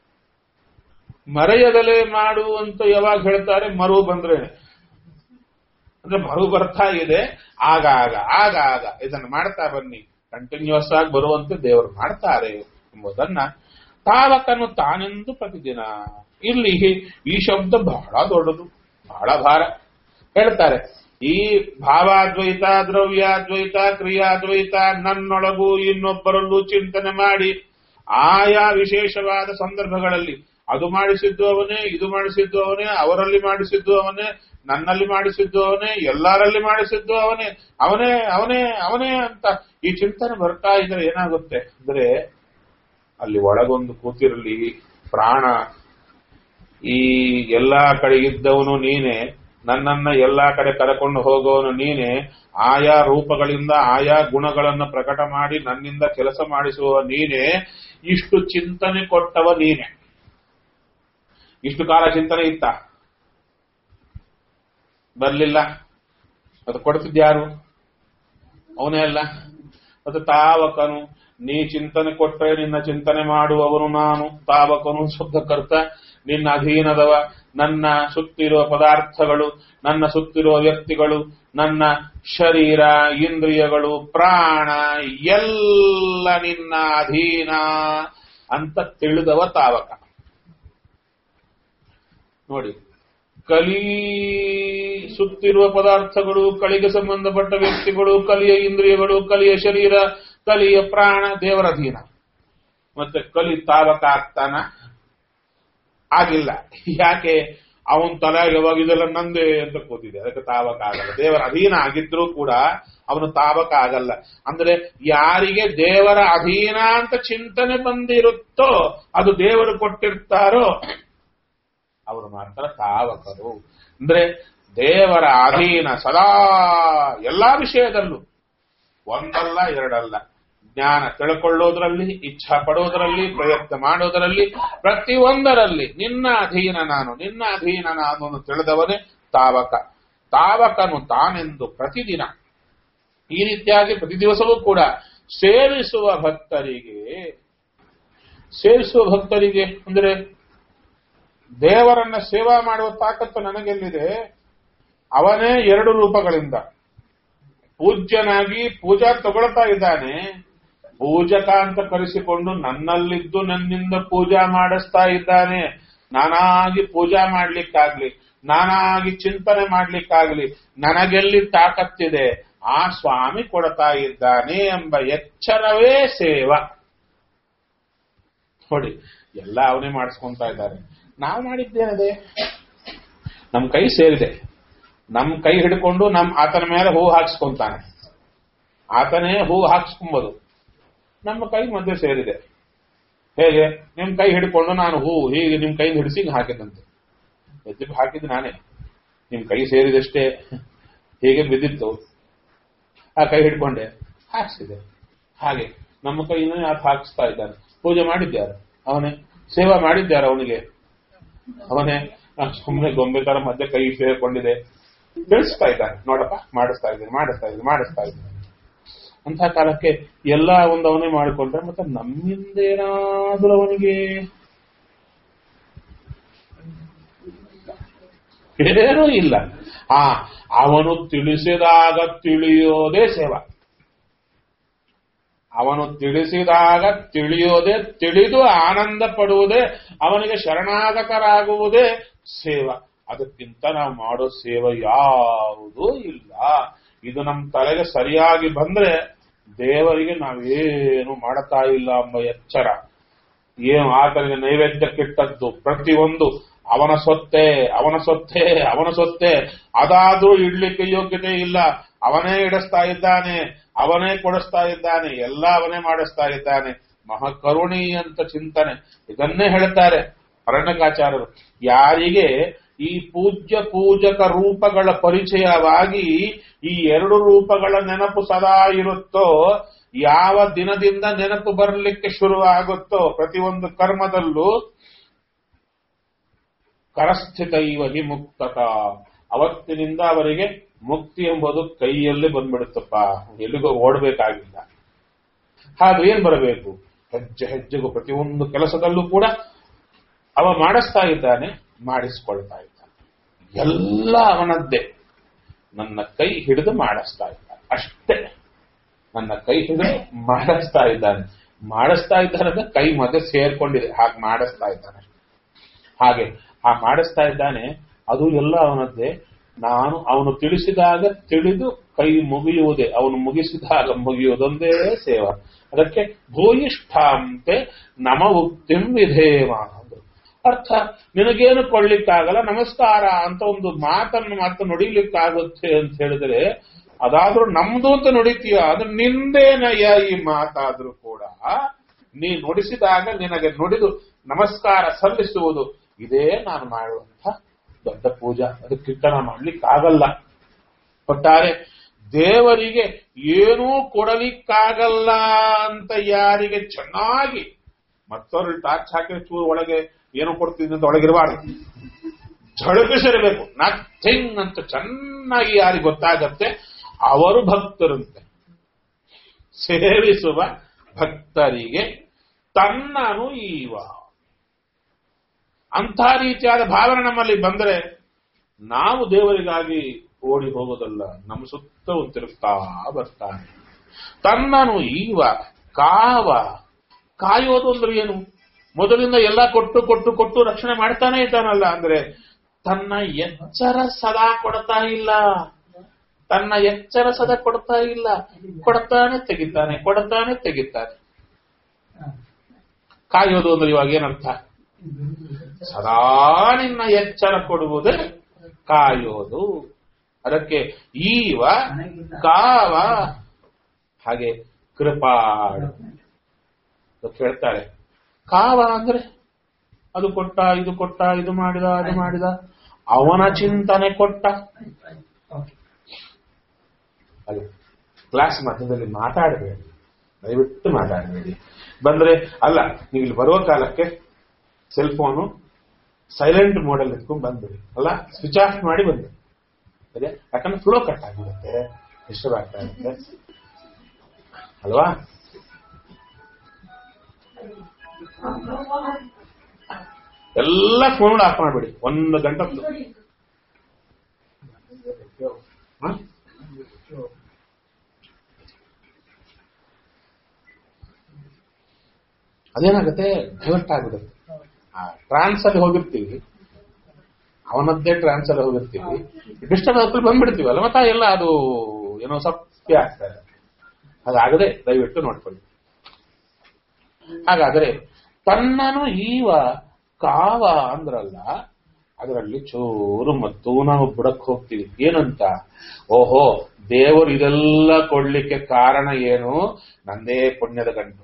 ಮರೆಯದಲೆ ಮಾಡು ಅಂತ ಯಾವಾಗ ಹೇಳ್ತಾರೆ ಮರು ಬಂದ್ರೇನೆ ಅಂದ್ರೆ ಮರು ಬರ್ತಾ ಇದೆ ಆಗ ಆಗ ಆಗ ಆಗ ಇದನ್ನು ಮಾಡ್ತಾ ಬನ್ನಿ ಕಂಟಿನ್ಯೂಸ್ ಆಗಿ ಬರುವಂತೆ ದೇವರು ಮಾಡ್ತಾರೆ ಎಂಬುದನ್ನ ತಾವಕನು ತಾನೆಂದು ಪ್ರತಿದಿನ ಇಲ್ಲಿ ಈ ಶಬ್ದ ಬಹಳ ದೊಡ್ಡದು ಬಹಳ ಭಾರ ಹೇಳ್ತಾರೆ ಈ ಭಾವಾದ್ವೈತ ದ್ರವ್ಯಾದ್ವೈತ ಕ್ರಿಯಾದ್ವೈತ ನನ್ನೊಳಗೂ ಇನ್ನೊಬ್ಬರಲ್ಲೂ ಚಿಂತನೆ ಮಾಡಿ ಆಯಾ ವಿಶೇಷವಾದ ಸಂದರ್ಭಗಳಲ್ಲಿ ಅದು ಮಾಡಿಸಿದ್ದು ಅವನೇ ಇದು ಮಾಡಿಸಿದ್ದು ಅವನೇ ಅವರಲ್ಲಿ ಮಾಡಿಸಿದ್ದು ಅವನೇ ನನ್ನಲ್ಲಿ ಮಾಡಿಸಿದ್ದು ಅವನೇ ಎಲ್ಲರಲ್ಲಿ ಮಾಡಿಸಿದ್ದು ಅವನೇ ಅವನೇ ಅವನೇ ಅವನೇ ಅಂತ ಈ ಚಿಂತನೆ ಬರ್ತಾ ಇದ್ರೆ ಏನಾಗುತ್ತೆ ಅಂದ್ರೆ ಅಲ್ಲಿ ಒಳಗೊಂದು ಕೂತಿರಲಿ ಪ್ರಾಣ ಈ ಎಲ್ಲಾ ಕಡೆ ಇದ್ದವನು ನೀನೆ ನನ್ನನ್ನ ಎಲ್ಲಾ ಕಡೆ ಕರೆಕೊಂಡು ಹೋಗೋನು ನೀನೆ ಆಯಾ ರೂಪಗಳಿಂದ ಆಯಾ ಗುಣಗಳನ್ನು ಪ್ರಕಟ ಮಾಡಿ ನನ್ನಿಂದ ಕೆಲಸ ಮಾಡಿಸುವ ನೀನೆ ಇಷ್ಟು ಚಿಂತನೆ ಕೊಟ್ಟವ ನೀನೆ ಇಷ್ಟು ಕಾಲ ಚಿಂತನೆ ಇತ್ತ ಬರ್ಲಿಲ್ಲ ಅದು ಕೊಡ್ತಿದ್ಯಾರು ಅವನೇ ಅಲ್ಲ ಅದು ತಾವಕನು ನೀ ಚಿಂತನೆ ಕೊಟ್ಟರೆ ನಿನ್ನ ಚಿಂತನೆ ಮಾಡುವವನು ನಾನು ತಾವಕನು ಶಬ್ದಕರ್ತ ನಿನ್ನ ಅಧೀನದವ ನನ್ನ ಸುತ್ತಿರುವ ಪದಾರ್ಥಗಳು ನನ್ನ ಸುತ್ತಿರುವ ವ್ಯಕ್ತಿಗಳು ನನ್ನ ಶರೀರ ಇಂದ್ರಿಯಗಳು ಪ್ರಾಣ ಎಲ್ಲ ನಿನ್ನ ಅಧೀನ ಅಂತ ತಿಳಿದವ ತಾವಕ ನೋಡಿ ಕಲಿ ಸುತ್ತಿರುವ ಪದಾರ್ಥಗಳು ಕಲಿಗೆ ಸಂಬಂಧಪಟ್ಟ ವ್ಯಕ್ತಿಗಳು ಕಲಿಯ ಇಂದ್ರಿಯಗಳು ಕಲಿಯ ಶರೀರ ಕಲಿಯ ಪ್ರಾಣ ದೇವರ ಅಧೀನ ಮತ್ತೆ ಕಲಿ ತಾವಕ ಆಗ್ತಾನ ಆಗಿಲ್ಲ ಯಾಕೆ ಅವನ್ ತಲೆ ಯಾವಾಗ ಇದೆಲ್ಲ ನಂದೇ ಅಂತ ಕೂತಿದೆ ಅದಕ್ಕೆ ತಾವಕ ಆಗಲ್ಲ ದೇವರ ಅಧೀನ ಆಗಿದ್ರೂ ಕೂಡ ಅವನು ತಾವಕ ಆಗಲ್ಲ ಅಂದ್ರೆ ಯಾರಿಗೆ ದೇವರ ಅಧೀನ ಅಂತ ಚಿಂತನೆ ಬಂದಿರುತ್ತೋ ಅದು ದೇವರು ಕೊಟ್ಟಿರ್ತಾರೋ ಅವರು ಮಾತ್ರ ತಾವಕರು ಅಂದ್ರೆ ದೇವರ ಅಧೀನ ಸದಾ ಎಲ್ಲಾ ವಿಷಯದಲ್ಲೂ ಒಂದಲ್ಲ ಎರಡಲ್ಲ ಜ್ಞಾನ ತಿಳ್ಕೊಳ್ಳೋದ್ರಲ್ಲಿ ಇಚ್ಛಾ ಪಡೋದ್ರಲ್ಲಿ ಪ್ರಯತ್ನ ಮಾಡೋದರಲ್ಲಿ ಪ್ರತಿಯೊಂದರಲ್ಲಿ ನಿನ್ನ ಅಧೀನ ನಾನು ನಿನ್ನ ಅಧೀನ ನಾನು ಅಂತ ತಿಳಿದವನೇ ತಾವಕ ತಾವಕನು ತಾನೆಂದು ಪ್ರತಿದಿನ ಈ ರೀತಿಯಾಗಿ ಪ್ರತಿ ದಿವಸವೂ ಕೂಡ ಸೇವಿಸುವ ಭಕ್ತರಿಗೆ ಸೇವಿಸುವ ಭಕ್ತರಿಗೆ ಅಂದ್ರೆ ದೇವರನ್ನ ಸೇವಾ ಮಾಡುವ ತಾಕತ್ತು ನನಗೆಲ್ಲಿದೆ ಅವನೇ ಎರಡು ರೂಪಗಳಿಂದ ಪೂಜ್ಯನಾಗಿ ಪೂಜಾ ತಗೊಳ್ತಾ ಇದ್ದಾನೆ ಪೂಜಕ ಅಂತ ಕರೆಸಿಕೊಂಡು ನನ್ನಲ್ಲಿದ್ದು ನನ್ನಿಂದ ಪೂಜಾ ಮಾಡಿಸ್ತಾ ಇದ್ದಾನೆ ನಾನಾಗಿ ಪೂಜಾ ಮಾಡ್ಲಿಕ್ಕಾಗ್ಲಿ ನಾನಾಗಿ ಚಿಂತನೆ ಮಾಡ್ಲಿಕ್ಕಾಗ್ಲಿ ನನಗೆಲ್ಲಿ ತಾಕತ್ತಿದೆ ಆ ಸ್ವಾಮಿ ಕೊಡ್ತಾ ಇದ್ದಾನೆ ಎಂಬ ಎಚ್ಚರವೇ ಸೇವಾ ನೋಡಿ ಎಲ್ಲ ಅವನೇ ಮಾಡಿಸ್ಕೊಂತಾ ಇದ್ದಾರೆ ನಾವು ಮಾಡಿದ್ದೇನದೆ ನಮ್ ಕೈ ಸೇರಿದೆ ನಮ್ ಕೈ ಹಿಡ್ಕೊಂಡು ನಮ್ ಆತನ ಮೇಲೆ ಹೂ ಹಾಕ್ಸ್ಕೊಂತಾನೆ ಆತನೇ ಹೂ ಹಾಕ್ಸ್ಕೊಂಬೋದು ನಮ್ಮ ಕೈ ಮಧ್ಯೆ ಸೇರಿದೆ ಹೇಗೆ ನಿಮ್ ಕೈ ಹಿಡ್ಕೊಂಡು ನಾನು ಹೂ ಹೀಗೆ ನಿಮ್ ಕೈ ಹಿಡಿಸಿ ಹಾಕಿದಂತೆ ಎದ್ದು ಹಾಕಿದ್ದು ನಾನೇ ನಿಮ್ ಕೈ ಸೇರಿದಷ್ಟೇ ಹೀಗೆ ಬಿದ್ದಿತ್ತು ಆ ಕೈ ಹಿಡ್ಕೊಂಡೆ ಹಾಕ್ಸಿದೆ ಹಾಗೆ ನಮ್ಮ ಕೈಯಿಂದ ಆತ ಹಾಕಿಸ್ತಾ ಇದ್ದಾನೆ ಪೂಜೆ ಮಾಡಿದ್ಯಾರು ಅವನೇ ಸೇವಾ ಮಾಡಿದ್ಯಾರು ಅವನಿಗೆ ಅವನೇ ಸುಮ್ಮನೆ ಗೊಂಬೆ ತರ ಮಧ್ಯೆ ಕೈ ಸೇರಿಕೊಂಡಿದೆ ಬೆಳೆಸ್ತಾ ಇದ್ದಾನೆ ನೋಡಪ್ಪ ಮಾಡಿಸ್ತಾ ಇದ್ದೀನಿ ಮಾಡಿಸ್ತಾ ಇದ್ದೀನಿ ಮಾಡಿಸ್ತಾ ಇದ್ದೀನಿ ಅಂತ ಕಾಲಕ್ಕೆ ಎಲ್ಲ ಒಂದು ಅವನೇ ಮಾಡಿಕೊಂಡ್ರೆ ಮತ್ತೆ ನಮ್ಮಿಂದೇನಾದ್ರೂ ಅವನಿಗೆ ಏನೂ ಇಲ್ಲ ಆ ಅವನು ತಿಳಿಸಿದಾಗ ತಿಳಿಯೋದೇ ಸೇವಾ ಅವನು ತಿಳಿಸಿದಾಗ ತಿಳಿಯೋದೇ ತಿಳಿದು ಆನಂದ ಪಡುವುದೇ ಅವನಿಗೆ ಶರಣಾಗತರಾಗುವುದೇ ಸೇವಾ ಅದಕ್ಕಿಂತ ನಾವು ಮಾಡೋ ಸೇವೆ ಯಾವುದೂ ಇಲ್ಲ ಇದು ನಮ್ಮ ತಲೆಗೆ ಸರಿಯಾಗಿ ಬಂದ್ರೆ ದೇವರಿಗೆ ನಾವೇನು ಮಾಡ್ತಾ ಇಲ್ಲ ಎಂಬ ಎಚ್ಚರ ಏನು ಆತನಿಗೆ ನೈವೇದ್ಯಕ್ಕಿಟ್ಟದ್ದು ಪ್ರತಿಯೊಂದು ಅವನ ಸೊತ್ತೆ ಅವನ ಸೊತ್ತೆ ಅವನ ಸೊತ್ತೆ ಅದಾದ್ರೂ ಇಡ್ಲಿಕ್ಕೆ ಯೋಗ್ಯತೆ ಇಲ್ಲ ಅವನೇ ಇಡಿಸ್ತಾ ಇದ್ದಾನೆ ಅವನೇ ಕೊಡಿಸ್ತಾ ಇದ್ದಾನೆ ಎಲ್ಲ ಅವನೇ ಮಾಡಿಸ್ತಾ ಇದ್ದಾನೆ ಮಹಾಕರುಣಿ ಅಂತ ಚಿಂತನೆ ಇದನ್ನೇ ಹೇಳ್ತಾರೆ ಅರಣ್ಯಕಾಚಾರ್ಯರು ಯಾರಿಗೆ ಈ ಪೂಜ್ಯ ಪೂಜಕ ರೂಪಗಳ ಪರಿಚಯವಾಗಿ ಈ ಎರಡು ರೂಪಗಳ ನೆನಪು ಸದಾ ಇರುತ್ತೋ ಯಾವ ದಿನದಿಂದ ನೆನಪು ಬರಲಿಕ್ಕೆ ಶುರುವಾಗುತ್ತೋ ಪ್ರತಿಯೊಂದು ಕರ್ಮದಲ್ಲೂ ಕರಸ್ಥಿತ ಇವ ಹಿ ಮುಕ್ತತ ಅವತ್ತಿನಿಂದ ಅವರಿಗೆ ಮುಕ್ತಿ ಎಂಬುದು ಕೈಯಲ್ಲಿ ಬಂದ್ಬಿಡುತ್ತಪ್ಪ ಎಲ್ಲಿಗೋ ಓಡಬೇಕಾಗಿಲ್ಲ ಹಾಗೆ ಏನ್ ಬರಬೇಕು ಹೆಜ್ಜೆ ಹೆಜ್ಜೆಗೂ ಪ್ರತಿಯೊಂದು ಕೆಲಸದಲ್ಲೂ ಕೂಡ ಅವ ಮಾಡಿಸ್ತಾ ಇದ್ದಾನೆ ಮಾಡಿಸ್ಕೊಳ್ತಾ ಇದ್ದಾನೆ ಎಲ್ಲ ಅವನದ್ದೇ ನನ್ನ ಕೈ ಹಿಡಿದು ಮಾಡಿಸ್ತಾ ಇದ್ದಾನೆ ಅಷ್ಟೇ ನನ್ನ ಕೈ ಹಿಡಿದು ಮಾಡಿಸ್ತಾ ಇದ್ದಾನೆ ಮಾಡಿಸ್ತಾ ಇದ್ದಾನೆ ಅಂದ್ರೆ ಕೈ ಮಧ್ಯೆ ಸೇರ್ಕೊಂಡಿದೆ ಹಾಗೆ ಮಾಡಿಸ್ತಾ ಇದ್ದಾನೆ ಹಾಗೆ ಆ ಮಾಡಿಸ್ತಾ ಇದ್ದಾನೆ ಅದು ಎಲ್ಲ ಅವನದ್ದೇ ನಾನು ಅವನು ತಿಳಿಸಿದಾಗ ತಿಳಿದು ಕೈ ಮುಗಿಯುವುದೇ ಅವನು ಮುಗಿಸಿದಾಗ ಮುಗಿಯುವುದೊಂದೇ ಸೇವಾ ಅದಕ್ಕೆ ಭೂಯಿಷ್ಠಾಂತೆ ನಮ ಉಕ್ತಿಂ ವಿಧೇಮ ಅಂದ್ರು. ಅರ್ಥ ನಿನಗೇನು ಕೊಳ್ಳಿಕ್ಕಾಗಲ್ಲ ನಮಸ್ಕಾರ ಅಂತ ಒಂದು ಮಾತನ್ನು ಮತ್ತೆ ನುಡಿಲಿಕ್ಕಾಗುತ್ತೆ ಅಂತ ಹೇಳಿದ್ರೆ ಅದಾದ್ರೂ ನಮ್ದು ಅಂತ ನುಡಿತೀಯ ಅದು ನಿಂದೇನಯ್ಯ ಈ ಮಾತಾದ್ರೂ ಕೂಡ ನೀ ನುಡಿಸಿದಾಗ ನಿನಗೆ ನುಡಿದು ನಮಸ್ಕಾರ ಸಲ್ಲಿಸುವುದು ಇದೇ ನಾನು ಮಾಡುವಂತ ದೊಡ್ಡ ಪೂಜಾ ಅದಕ್ಕೆ ಕೀರ್ತನ ಮಾಡ್ಲಿಕ್ಕಾಗಲ್ಲ ಒಟ್ಟಾರೆ ದೇವರಿಗೆ ಏನೂ ಕೊಡಲಿಕ್ಕಾಗಲ್ಲ ಅಂತ ಯಾರಿಗೆ ಚೆನ್ನಾಗಿ ಮತ್ತವ್ರು ಟಾರ್ಚ್ ಹಾಕಿ ಚೂರು ಒಳಗೆ ಏನು ಕೊಡ್ತೀನಿ ಅಂತ ಒಳಗಿರಬಾರ್ದು ಝಳಪಿಸಿರಬೇಕು ನಥಿಂಗ್ ಅಂತ ಚೆನ್ನಾಗಿ ಯಾರಿಗೆ ಗೊತ್ತಾಗತ್ತೆ ಅವರು ಭಕ್ತರಂತೆ ಸೇವಿಸುವ ಭಕ್ತರಿಗೆ ತನ್ನನು ಈವ ಅಂಥ ರೀತಿಯಾದ ಭಾವನೆ ನಮ್ಮಲ್ಲಿ ಬಂದರೆ ನಾವು ದೇವರಿಗಾಗಿ ಓಡಿ ಹೋಗೋದಲ್ಲ ನಮ್ಮ ಸುತ್ತ ತಿರುಗ್ತಾ ಬರ್ತಾನೆ ತನ್ನನು ಈವ ಕಾವ ಕಾಯೋದು ಅಂದ್ರೆ ಏನು ಮೊದಲಿಂದ ಎಲ್ಲ ಕೊಟ್ಟು ಕೊಟ್ಟು ಕೊಟ್ಟು ರಕ್ಷಣೆ ಮಾಡ್ತಾನೆ ಇದ್ದಾನಲ್ಲ ಅಂದ್ರೆ ತನ್ನ ಎಚ್ಚರ ಸದಾ ಕೊಡ್ತಾ ಇಲ್ಲ ತನ್ನ ಎಚ್ಚರ ಸದಾ ಕೊಡ್ತಾ ಇಲ್ಲ ಕೊಡ್ತಾನೆ ತೆಗಿತಾನೆ ಕೊಡ್ತಾನೆ ತೆಗಿತಾನೆ ಕಾಯೋದು ಅಂದ್ರೆ ಇವಾಗ ಏನರ್ಥ ಸದಾ ನಿನ್ನ ಎಚ್ಚರ ಕೊಡುವುದೇ ಕಾಯೋದು ಅದಕ್ಕೆ ಈವ ಕಾವ ಹಾಗೆ ಕೃಪಾಳು ಅಂತ ಹೇಳ್ತಾರೆ ಕಾವ ಅಂದ್ರೆ ಅದು ಕೊಟ್ಟ ಇದು ಕೊಟ್ಟ ಇದು ಮಾಡಿದ ಅದು ಮಾಡಿದ ಅವನ ಚಿಂತನೆ ಕೊಟ್ಟ ಅಲ್ಲ ಕ್ಲಾಸ್ ಮಧ್ಯದಲ್ಲಿ ಮಾತಾಡಬೇಡಿ ದಯವಿಟ್ಟು ಮಾತಾಡಬೇಡಿ ಬಂದ್ರೆ ಅಲ್ಲ ನೀವು ಇಲ್ಲಿ ಬರುವ ಕಾಲಕ್ಕೆ ಸೆಲ್ ಫೋನು ಸೈಲೆಂಟ್ ಮೋಡಲ್ ಇಟ್ಕೊಂಡು ಬಂದ್ಬಿಡಿ ಅಲ್ಲ ಸ್ವಿಚ್ ಆಫ್ ಮಾಡಿ ಬಂದ್ಬಿಡಿ ಸರಿ ಯಾಕಂದ್ರೆ ಫ್ಲೋ ಕಟ್ ಆಗಿರುತ್ತೆ ಡಿಸ್ಟರ್ಬ್ ಆಗ್ತಾ ಇರುತ್ತೆ ಅಲ್ವಾ ಎಲ್ಲ ಫೋನ್ ಆಫ್ ಮಾಡ್ಬಿಡಿ ಒಂದು ಗಂಟೆ ಹ? ಅದೇನಾಗುತ್ತೆ ಡೈವರ್ಟ್ ಆಗ್ಬಿಡುತ್ತೆ ಟ್ರಾನ್ಸ್ ಅಲ್ಲಿ ಹೋಗಿರ್ತೀವಿ ಅವನದ್ದೇ ಟ್ರಾನ್ಸ್ ಅಲ್ಲಿ ಹೋಗಿರ್ತೀವಿ ಡಿಸ್ಟರ್ಬ್ ಆಗ್ಕೊಂಡು ಬಂದ್ಬಿಡ್ತೀವಿ ಅಲ್ಲ ಮತ್ತೆ ಎಲ್ಲ ಅದು ಏನೋ ಸಪ್ಪೆ ಆಗ್ತಾರೆ ಹಾಗಾಗದೆ ದಯವಿಟ್ಟು ನೋಡ್ಕೊಳ್ಳಿ ಹಾಗಾದರೆ ತನ್ನನು ಈವ ಕಾವ ಅಂದ್ರಲ್ಲ ಅದರಲ್ಲಿ ಚೂರು ಮತ್ತು ನಾವು ಬುಡಕ್ ಹೋಗ್ತೀವಿ ಏನಂತ ಓಹೋ ದೇವರು ಇದೆಲ್ಲ ಕೊಡ್ಲಿಕ್ಕೆ ಕಾರಣ ಏನು ನಂದೇ ಪುಣ್ಯದ ಗಂಟು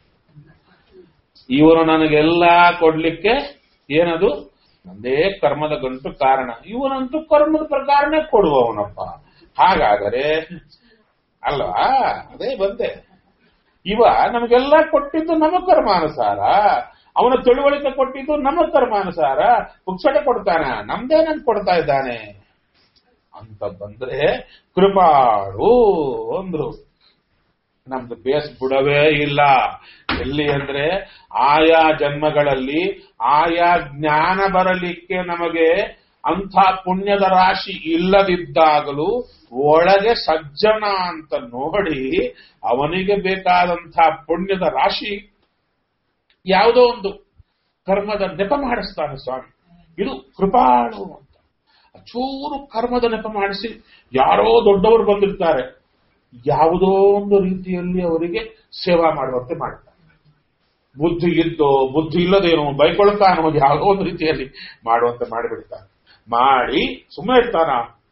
ಇವರು ನನಗೆಲ್ಲ ಕೊಡ್ಲಿಕ್ಕೆ ಏನದು ನಂದೇ ಕರ್ಮದ ಗಂಟು ಕಾರಣ ಇವನಂತೂ ಕರ್ಮದ ಪ್ರಕಾರನೇ ಕೊಡುವವನಪ್ಪ ಹಾಗಾದರೆ ಅಲ್ವಾ ಅದೇ ಬಂದೆ ಇವ ನಮಗೆಲ್ಲ ಕೊಟ್ಟಿದ್ದು ನಮ್ಮ ಕರ್ಮಾನುಸಾರ ಅವನ ತಿಳುವಳಿಕೆ ಕೊಟ್ಟಿದ್ದು ನಮ್ಮ ಕರ್ಮಾನುಸಾರ ಪುಕ್ಷಟೆ ಕೊಡ್ತಾನ ನಮ್ದೇನಂತ ಕೊಡ್ತಾ ಇದ್ದಾನೆ ಅಂತ ಬಂದ್ರೆ ಕೃಪಾಳು ಅಂದ್ರು ನಮ್ದು ಬೇಸ್ ಬಿಡವೇ ಇಲ್ಲ ಎಲ್ಲಿ ಅಂದ್ರೆ ಆಯಾ ಜನ್ಮಗಳಲ್ಲಿ ಆಯಾ ಜ್ಞಾನ ಬರಲಿಕ್ಕೆ ನಮಗೆ ಅಂಥ ಪುಣ್ಯದ ರಾಶಿ ಇಲ್ಲದಿದ್ದಾಗಲೂ ಒಳಗೆ ಸಜ್ಜನ ಅಂತ ನೋಡಿ ಅವನಿಗೆ ಬೇಕಾದಂಥ ಪುಣ್ಯದ ರಾಶಿ ಯಾವುದೋ ಒಂದು ಕರ್ಮದ ನೆಪ ಮಾಡಿಸ್ತಾನೆ ಸ್ವಾಮಿ ಇದು ಕೃಪಾಳು ಅಂತ ಚೂರು ಕರ್ಮದ ನೆಪ ಮಾಡಿಸಿ ಯಾರೋ ದೊಡ್ಡವರು ಬಂದಿರ್ತಾರೆ ಯಾವುದೋ ಒಂದು ರೀತಿಯಲ್ಲಿ ಅವರಿಗೆ ಸೇವಾ ಮಾಡುವಂತೆ ಮಾಡ್ತಾರೆ ಬುದ್ಧಿ ಇದ್ದೋ ಬುದ್ಧಿ ಇಲ್ಲದೇನೋ ಬೈಕೊಳ್ತಾನೋ ಯಾವುದೋ ಒಂದು ರೀತಿಯಲ್ಲಿ ಮಾಡುವಂತೆ ಮಾಡಿಬಿಡ್ತಾನೆ ಮಾಡಿ ಸುಮ್ಮನೆ ಇರ್ತಾನ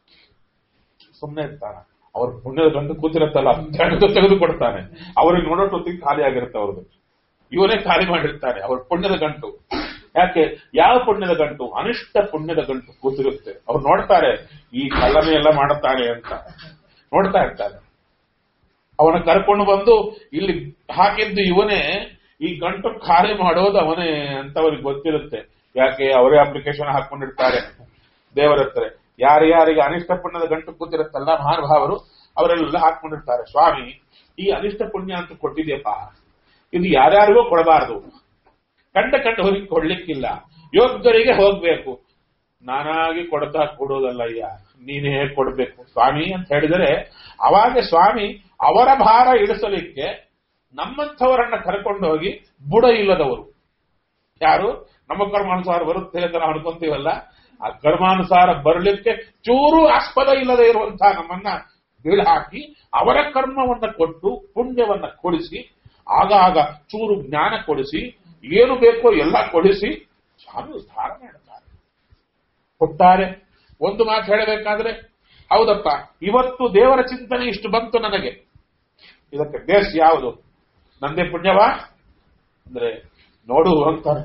ಸುಮ್ಮನೆ ಇರ್ತಾನ ಅವ್ರ ಪುಣ್ಯದ ಗಂಟು ಕೂತಿರುತ್ತಲ್ಲ ತೆಗೆದು ತೆಗೆದುಕೊಡ್ತಾನೆ ಅವ್ರಿಗೆ ನೋಡೋಟೊತ್ತಿಗೆ ಖಾಲಿ ಆಗಿರುತ್ತೆ ಅವ್ರದ್ದು ಇವನೇ ಖಾಲಿ ಮಾಡಿರ್ತಾನೆ ಅವ್ರ ಪುಣ್ಯದ ಗಂಟು ಯಾಕೆ ಯಾವ ಪುಣ್ಯದ ಗಂಟು ಅನಿಷ್ಟ ಪುಣ್ಯದ ಗಂಟು ಕೂತಿರುತ್ತೆ ಅವ್ರು ನೋಡ್ತಾರೆ ಈ ಕಳ್ಳನೆ ಎಲ್ಲ ಮಾಡುತ್ತಾನೆ ಅಂತ ನೋಡ್ತಾ ಇರ್ತಾರೆ ಅವನ ಕರ್ಕೊಂಡು ಬಂದು ಇಲ್ಲಿ ಹಾಕಿದ್ದು ಇವನೇ ಈ ಗಂಟು ಖಾಲಿ ಮಾಡೋದು ಅವನೇ ಅಂತ ಅವ್ರಿಗೆ ಗೊತ್ತಿರುತ್ತೆ ಯಾಕೆ ಅವರೇ ಅಪ್ಲಿಕೇಶನ್ ಹಾಕೊಂಡಿರ್ತಾರೆ ದೇವರ ಹತ್ರ ಯಾರ್ಯಾರಿಗೆ ಅನಿಷ್ಟ ಪುಣ್ಯದ ಗಂಟು ಕೂತಿರುತ್ತಲ್ಲ ಮಹಾನುಭಾವರು ಅವರೆಲ್ಲ ಹಾಕೊಂಡಿರ್ತಾರೆ ಸ್ವಾಮಿ ಈ ಅನಿಷ್ಟ ಪುಣ್ಯ ಅಂತ ಕೊಟ್ಟಿದ್ಯಪ್ಪ ಇದು ಯಾರ್ಯಾರಿಗೂ ಕೊಡಬಾರದು ಕಂಡ ಕಂಡವರಿಗೆ ಕೊಡ್ಲಿಕ್ಕಿಲ್ಲ ಯೋಗ್ಯರಿಗೆ ಹೋಗ್ಬೇಕು ನಾನಾಗಿ ಕೊಡ್ತಾ ಕೊಡೋದಲ್ಲ ಅಯ್ಯ ನೀನೇ ಕೊಡ್ಬೇಕು ಸ್ವಾಮಿ ಅಂತ ಹೇಳಿದರೆ ಅವಾಗ ಸ್ವಾಮಿ ಅವರ ಭಾರ ಇಳಿಸಲಿಕ್ಕೆ ನಮ್ಮಂಥವರನ್ನ ಕರ್ಕೊಂಡು ಹೋಗಿ ಬುಡ ಇಲ್ಲದವರು ಯಾರು ನಮ್ಮ ಕರ್ಮಾನುಸಾರ ಬರುತ್ತೆ ಅಂತ ನಾವು ಅನ್ಕೊಂತೀವಲ್ಲ ಆ ಕರ್ಮಾನುಸಾರ ಬರಲಿಕ್ಕೆ ಚೂರು ಆಸ್ಪದ ಇಲ್ಲದೆ ಇರುವಂತಹ ನಮ್ಮನ್ನ ಬೀಳ್ಹಾಕಿ ಅವರ ಕರ್ಮವನ್ನ ಕೊಟ್ಟು ಪುಣ್ಯವನ್ನ ಕೊಡಿಸಿ ಆಗಾಗ ಚೂರು ಜ್ಞಾನ ಕೊಡಿಸಿ ಏನು ಬೇಕೋ ಎಲ್ಲ ಕೊಡಿಸಿ ಸ್ವಾಮಿ ಉದ್ಧಾರ ಮಾಡುತ್ತಾರೆ ಕೊಟ್ಟಾರೆ ಒಂದು ಮಾತು ಹೇಳಬೇಕಾದ್ರೆ ಹೌದಪ್ಪ ಇವತ್ತು ದೇವರ ಚಿಂತನೆ ಇಷ್ಟು ಬಂತು ನನಗೆ ಇದಕ್ಕೆ ಬೇಸ್ ಯಾವುದು ನಂದೇ ಪುಣ್ಯವಾ ಅಂದ್ರೆ ನೋಡು ಅಂತಾರೆ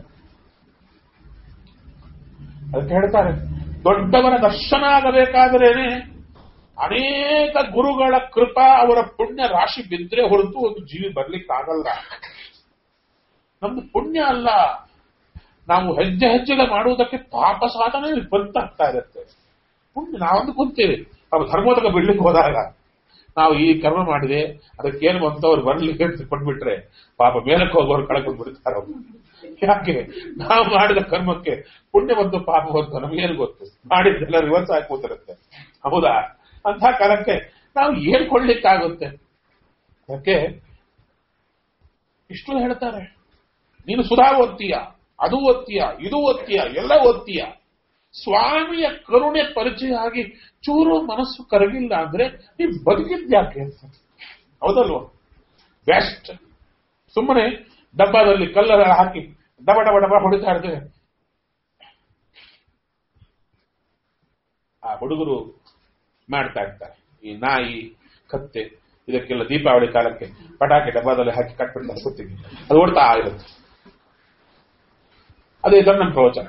ಅದಕ್ಕೆ ಹೇಳ್ತಾರೆ ದೊಡ್ಡವರ ದರ್ಶನ ಆಗಬೇಕಾದ್ರೇನೆ ಅನೇಕ ಗುರುಗಳ ಕೃಪಾ ಅವರ ಪುಣ್ಯ ರಾಶಿ ಬಿದ್ರೆ ಹೊರತು ಒಂದು ಜೀವಿ ಬರ್ಲಿಕ್ಕಾಗಲ್ಲ ನಮ್ದು ಪುಣ್ಯ ಅಲ್ಲ ನಾವು ಹೆಜ್ಜೆ ಹೆಜ್ಜೆಗೆ ಮಾಡುವುದಕ್ಕೆ ಪಾಪ ಸಾಧನೆ ಬಂತಾಗ್ತಾ ಇರುತ್ತೆ ಪುಣ್ಯ ನಾವೊಂದು ಕುಂತೀವಿ ನಾವು ಧರ್ಮೋದಕ ಬಿಡ್ಲಿಕ್ಕೆ ಹೋದಾಗ ನಾವು ಈ ಕರ್ಮ ಮಾಡಿದೆ ಅದಕ್ಕೇನು ಬಂತು ಅವ್ರು ಬರ್ಲಿ ಅಂತ ಕೊಟ್ಬಿಟ್ರೆ ಪಾಪ ಮೇಲಕ್ಕೆ ಹೋಗೋರು ಕಳ್ಕೊಂಡು ಬಿಡ್ತಾರ ಅವ್ರು. ಯಾಕೆ ನಾವು ಮಾಡಿದ ಕರ್ಮಕ್ಕೆ ಪುಣ್ಯ ಬಂತು ಪಾಪ ಬಂತು ನಮಗೇನು ಗೊತ್ತು ಮಾಡಿದ್ದೆಲ್ಲ ರಿವರ್ಸ್ ಆಗಿ ಕೂತಿರುತ್ತೆ ಹೌದಾ ಅಂತ ಕಾಲಕ್ಕೆ ನಾವು ಏನ್ ಕೊಡ್ಲಿಕ್ಕಾಗುತ್ತೆ ಯಾಕೆ ಇಷ್ಟು ಹೇಳ್ತಾರೆ ನೀನು ಸುಧಾ ಓದ್ತೀಯ ಅದು ಓದ್ತೀಯ ಇದು ಓದ್ತೀಯ ಎಲ್ಲ ಓದ್ತೀಯ ಸ್ವಾಮಿಯ ಕರುಣೆ ಪರಿಚಯ ಆಗಿ ಚೂರು ಮನಸ್ಸು ಕರಗಿಲ್ಲ ಅಂದ್ರೆ ನೀನ್ ಬದುಕಿದ್ಯಾಕೆ ಅಂತ ಹೌದಲ್ವ ಬೆಸ್ಟ್ ಸುಮ್ಮನೆ ಡಬ್ಬದಲ್ಲಿ ಕಲ್ಲರ ಹಾಕಿ ಡಬ ಡಬ ಡಬ ಹೊಡಿತಾ ಇರ್ತೇವೆ ಆ ಹುಡುಗರು ಮಾಡ್ತಾ ಇರ್ತಾರೆ ಈ ನಾಯಿ ಕತ್ತೆ ಇದಕ್ಕೆಲ್ಲ ದೀಪಾವಳಿ ಕಾಲಕ್ಕೆ ಪಟಾಕಿ ಡಬ್ಬದಲ್ಲಿ ಹಾಕಿ ಕಟ್ಬಿಡ್ತಾರೆ ಕುತ್ತಿಗೆ ಅದು ಓಡ್ತಾ ಇರುತ್ತೆ ಅದೇ ಇದನ್ನ ನಮ್ಮ ಪ್ರವಚನ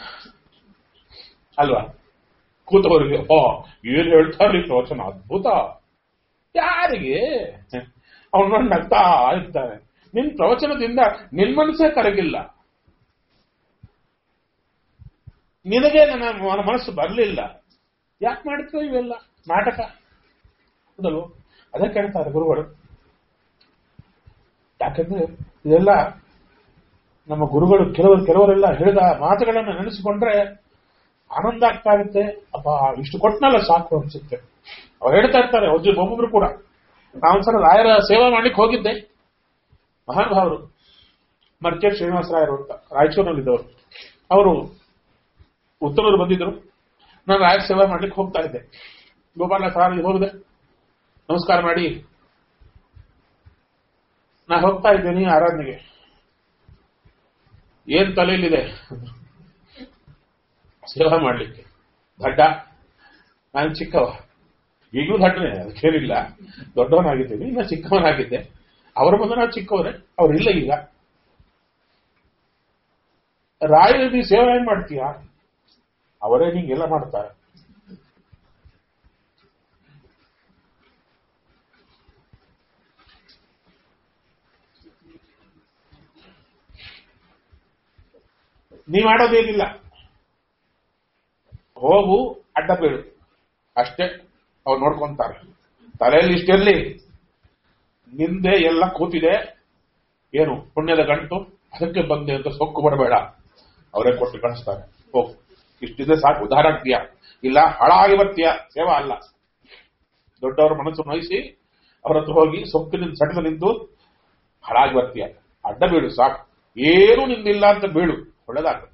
ಅಲ್ವಾ ಕೂತವರಿಗೆ ಓ ಏನ್ ಹೇಳ್ತಾರ್ರಿ ಪ್ರವಚನ ಅದ್ಭುತ ಯಾರಿಗೆ ಅವನು ನೋಡಿ ನಗ್ತಾ ಇರ್ತಾನೆ ನಿನ್ ಪ್ರವಚನದಿಂದ ನಿನ್ ಮನಸ್ಸೇ ಕರಗಿಲ್ಲ ನಿನಗೆ ನನ್ನ ಮ- ಮನಸ್ಸು ಬರಲಿಲ್ಲ ಯಾಕೆ ಮಾಡ್ತೀವಿ ಇವೆಲ್ಲ ನಾಟಕ ಹೌದಲ್ವ ಅದೇ ಕೇಳ್ತಾರೆ ಗುರುಗಳು ಯಾಕಂದ್ರೆ ಇದೆಲ್ಲ ನಮ್ಮ ಗುರುಗಳು ಕೆಲವರು ಕೆಲವರೆಲ್ಲ ಹೇಳಿದ ಮಾತುಗಳನ್ನು ನೆನೆಸಿಕೊಂಡ್ರೆ ಆನಂದ ಆಗ್ತಾ ಇರುತ್ತೆ ಅಪ್ಪ ಇಷ್ಟು ಕೊಟ್ಟನಲ್ಲ ಸಾಕು ಅನ್ಸುತ್ತೆ ಅವ್ರು ಹೇಳ್ತಾ ಇರ್ತಾರೆ ಒಬ್ಬ ಒಬ್ಬೊಬ್ರು ಕೂಡ ನಾವೊಂದ್ಸಲ ರಾಯರ ಸೇವಾ ಮಾಡ್ಲಿಕ್ಕೆ ಹೋಗಿದ್ದೆ ಮಹಾನುಭಾವರು ಮರ್ಚೆಟ್ ಶ್ರೀನಿವಾಸರಾಯರು ಅಂತ ರಾಯಚೂರಿನಲ್ಲಿದ್ದವರು ಅವರು ಉತ್ತರರು ಬಂದಿದ್ರು ನಾನು ರಾಯರ ಸೇವಾ ಮಾಡ್ಲಿಕ್ಕೆ ಹೋಗ್ತಾ ಇದ್ದೆ ಗೋಪಾಲ ಸಾರಿಗೆ ಹೋಗಿದೆ ನಮಸ್ಕಾರ ಮಾಡಿ ನಾ ಹೋಗ್ತಾ ಇದ್ದೇನೆ ಆರಾಧನೆಗೆ ಏನ್ ತಲೆಯಲ್ಲಿದೆ ಸೇವಾ ಮಾಡ್ಲಿಕ್ಕೆ ದಡ್ಡ ನಾನು ಚಿಕ್ಕವ ಈಗಲೂ ದಡ್ಡನೇ ಅದಕ್ಕೇನಿಲ್ಲ ದೊಡ್ಡವನಾಗಿದ್ದೀನಿ ಇನ್ನ ಚಿಕ್ಕವನಾಗಿದ್ದೆ ಅವರ ಮುಂದೆ ನಾವು ಚಿಕ್ಕವರೇ ಅವ್ರಿಲ್ಲ ಈಗ ರಾಯರಲ್ಲಿ ಸೇವೆ ಏನ್ ಮಾಡ್ತೀಯ ಅವರೇ ನಿಂಗೆಲ್ಲ ಮಾಡ್ತಾರೆ ನೀ ಮಾಡೋದೇನಿಲ್ಲ ಹೋಗು ಅಡ್ಡ ಬೀಳು ಅಷ್ಟೇ ಅವ್ರು ನೋಡ್ಕೊಂತಾರೆ ತಲೆಯಲ್ಲಿ ಇಷ್ಟಿರ್ಲಿ ನಿಂದೆ ಎಲ್ಲ ಕೂತಿದೆ ಏನು ಪುಣ್ಯದ ಗಂಟು ಅದಕ್ಕೆ ಬಂದೆ ಅಂತ ಸೊಕ್ಕು ಬರಬೇಡ ಅವರೇ ಕೊಟ್ಟು ಕಳಿಸ್ತಾರೆ ಹೋಗು ಇಷ್ಟಿದೆ ಸಾಕು ಉದಾಹರಣೆ ಆಗ್ತೀಯ ಇಲ್ಲ ಹಾಳಾಗಿ ಬರ್ತೀಯ ಸೇವಾ ಅಲ್ಲ ದೊಡ್ಡವರ ಮನಸ್ಸು ನೋಯಿಸಿ ಅವರ ಹತ್ರ ಹೋಗಿ ಸೊಕ್ಕಿನಿಂದ ಸೆಟದ ನಿಂತು ಹಾಳಾಗಿ ಬರ್ತೀಯ ಅಡ್ಡ ಬೀಳು ಸಾಕು ಏನು ನಿಂದಿಲ್ಲ ಅಂತ ಬೀಳು ಒಳ್ಳೇದಾಗುತ್ತೆ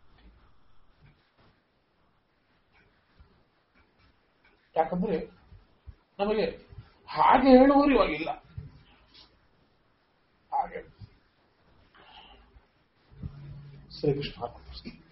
ಯಾಕಂದ್ರೆ ನಮಗೆ ಹಾಗೆ ಹೇಳುವವರು ಇವಾಗಿಲ್ಲ ಹಾಗೆ ಶ್ರೀಕೃಷ್ಣ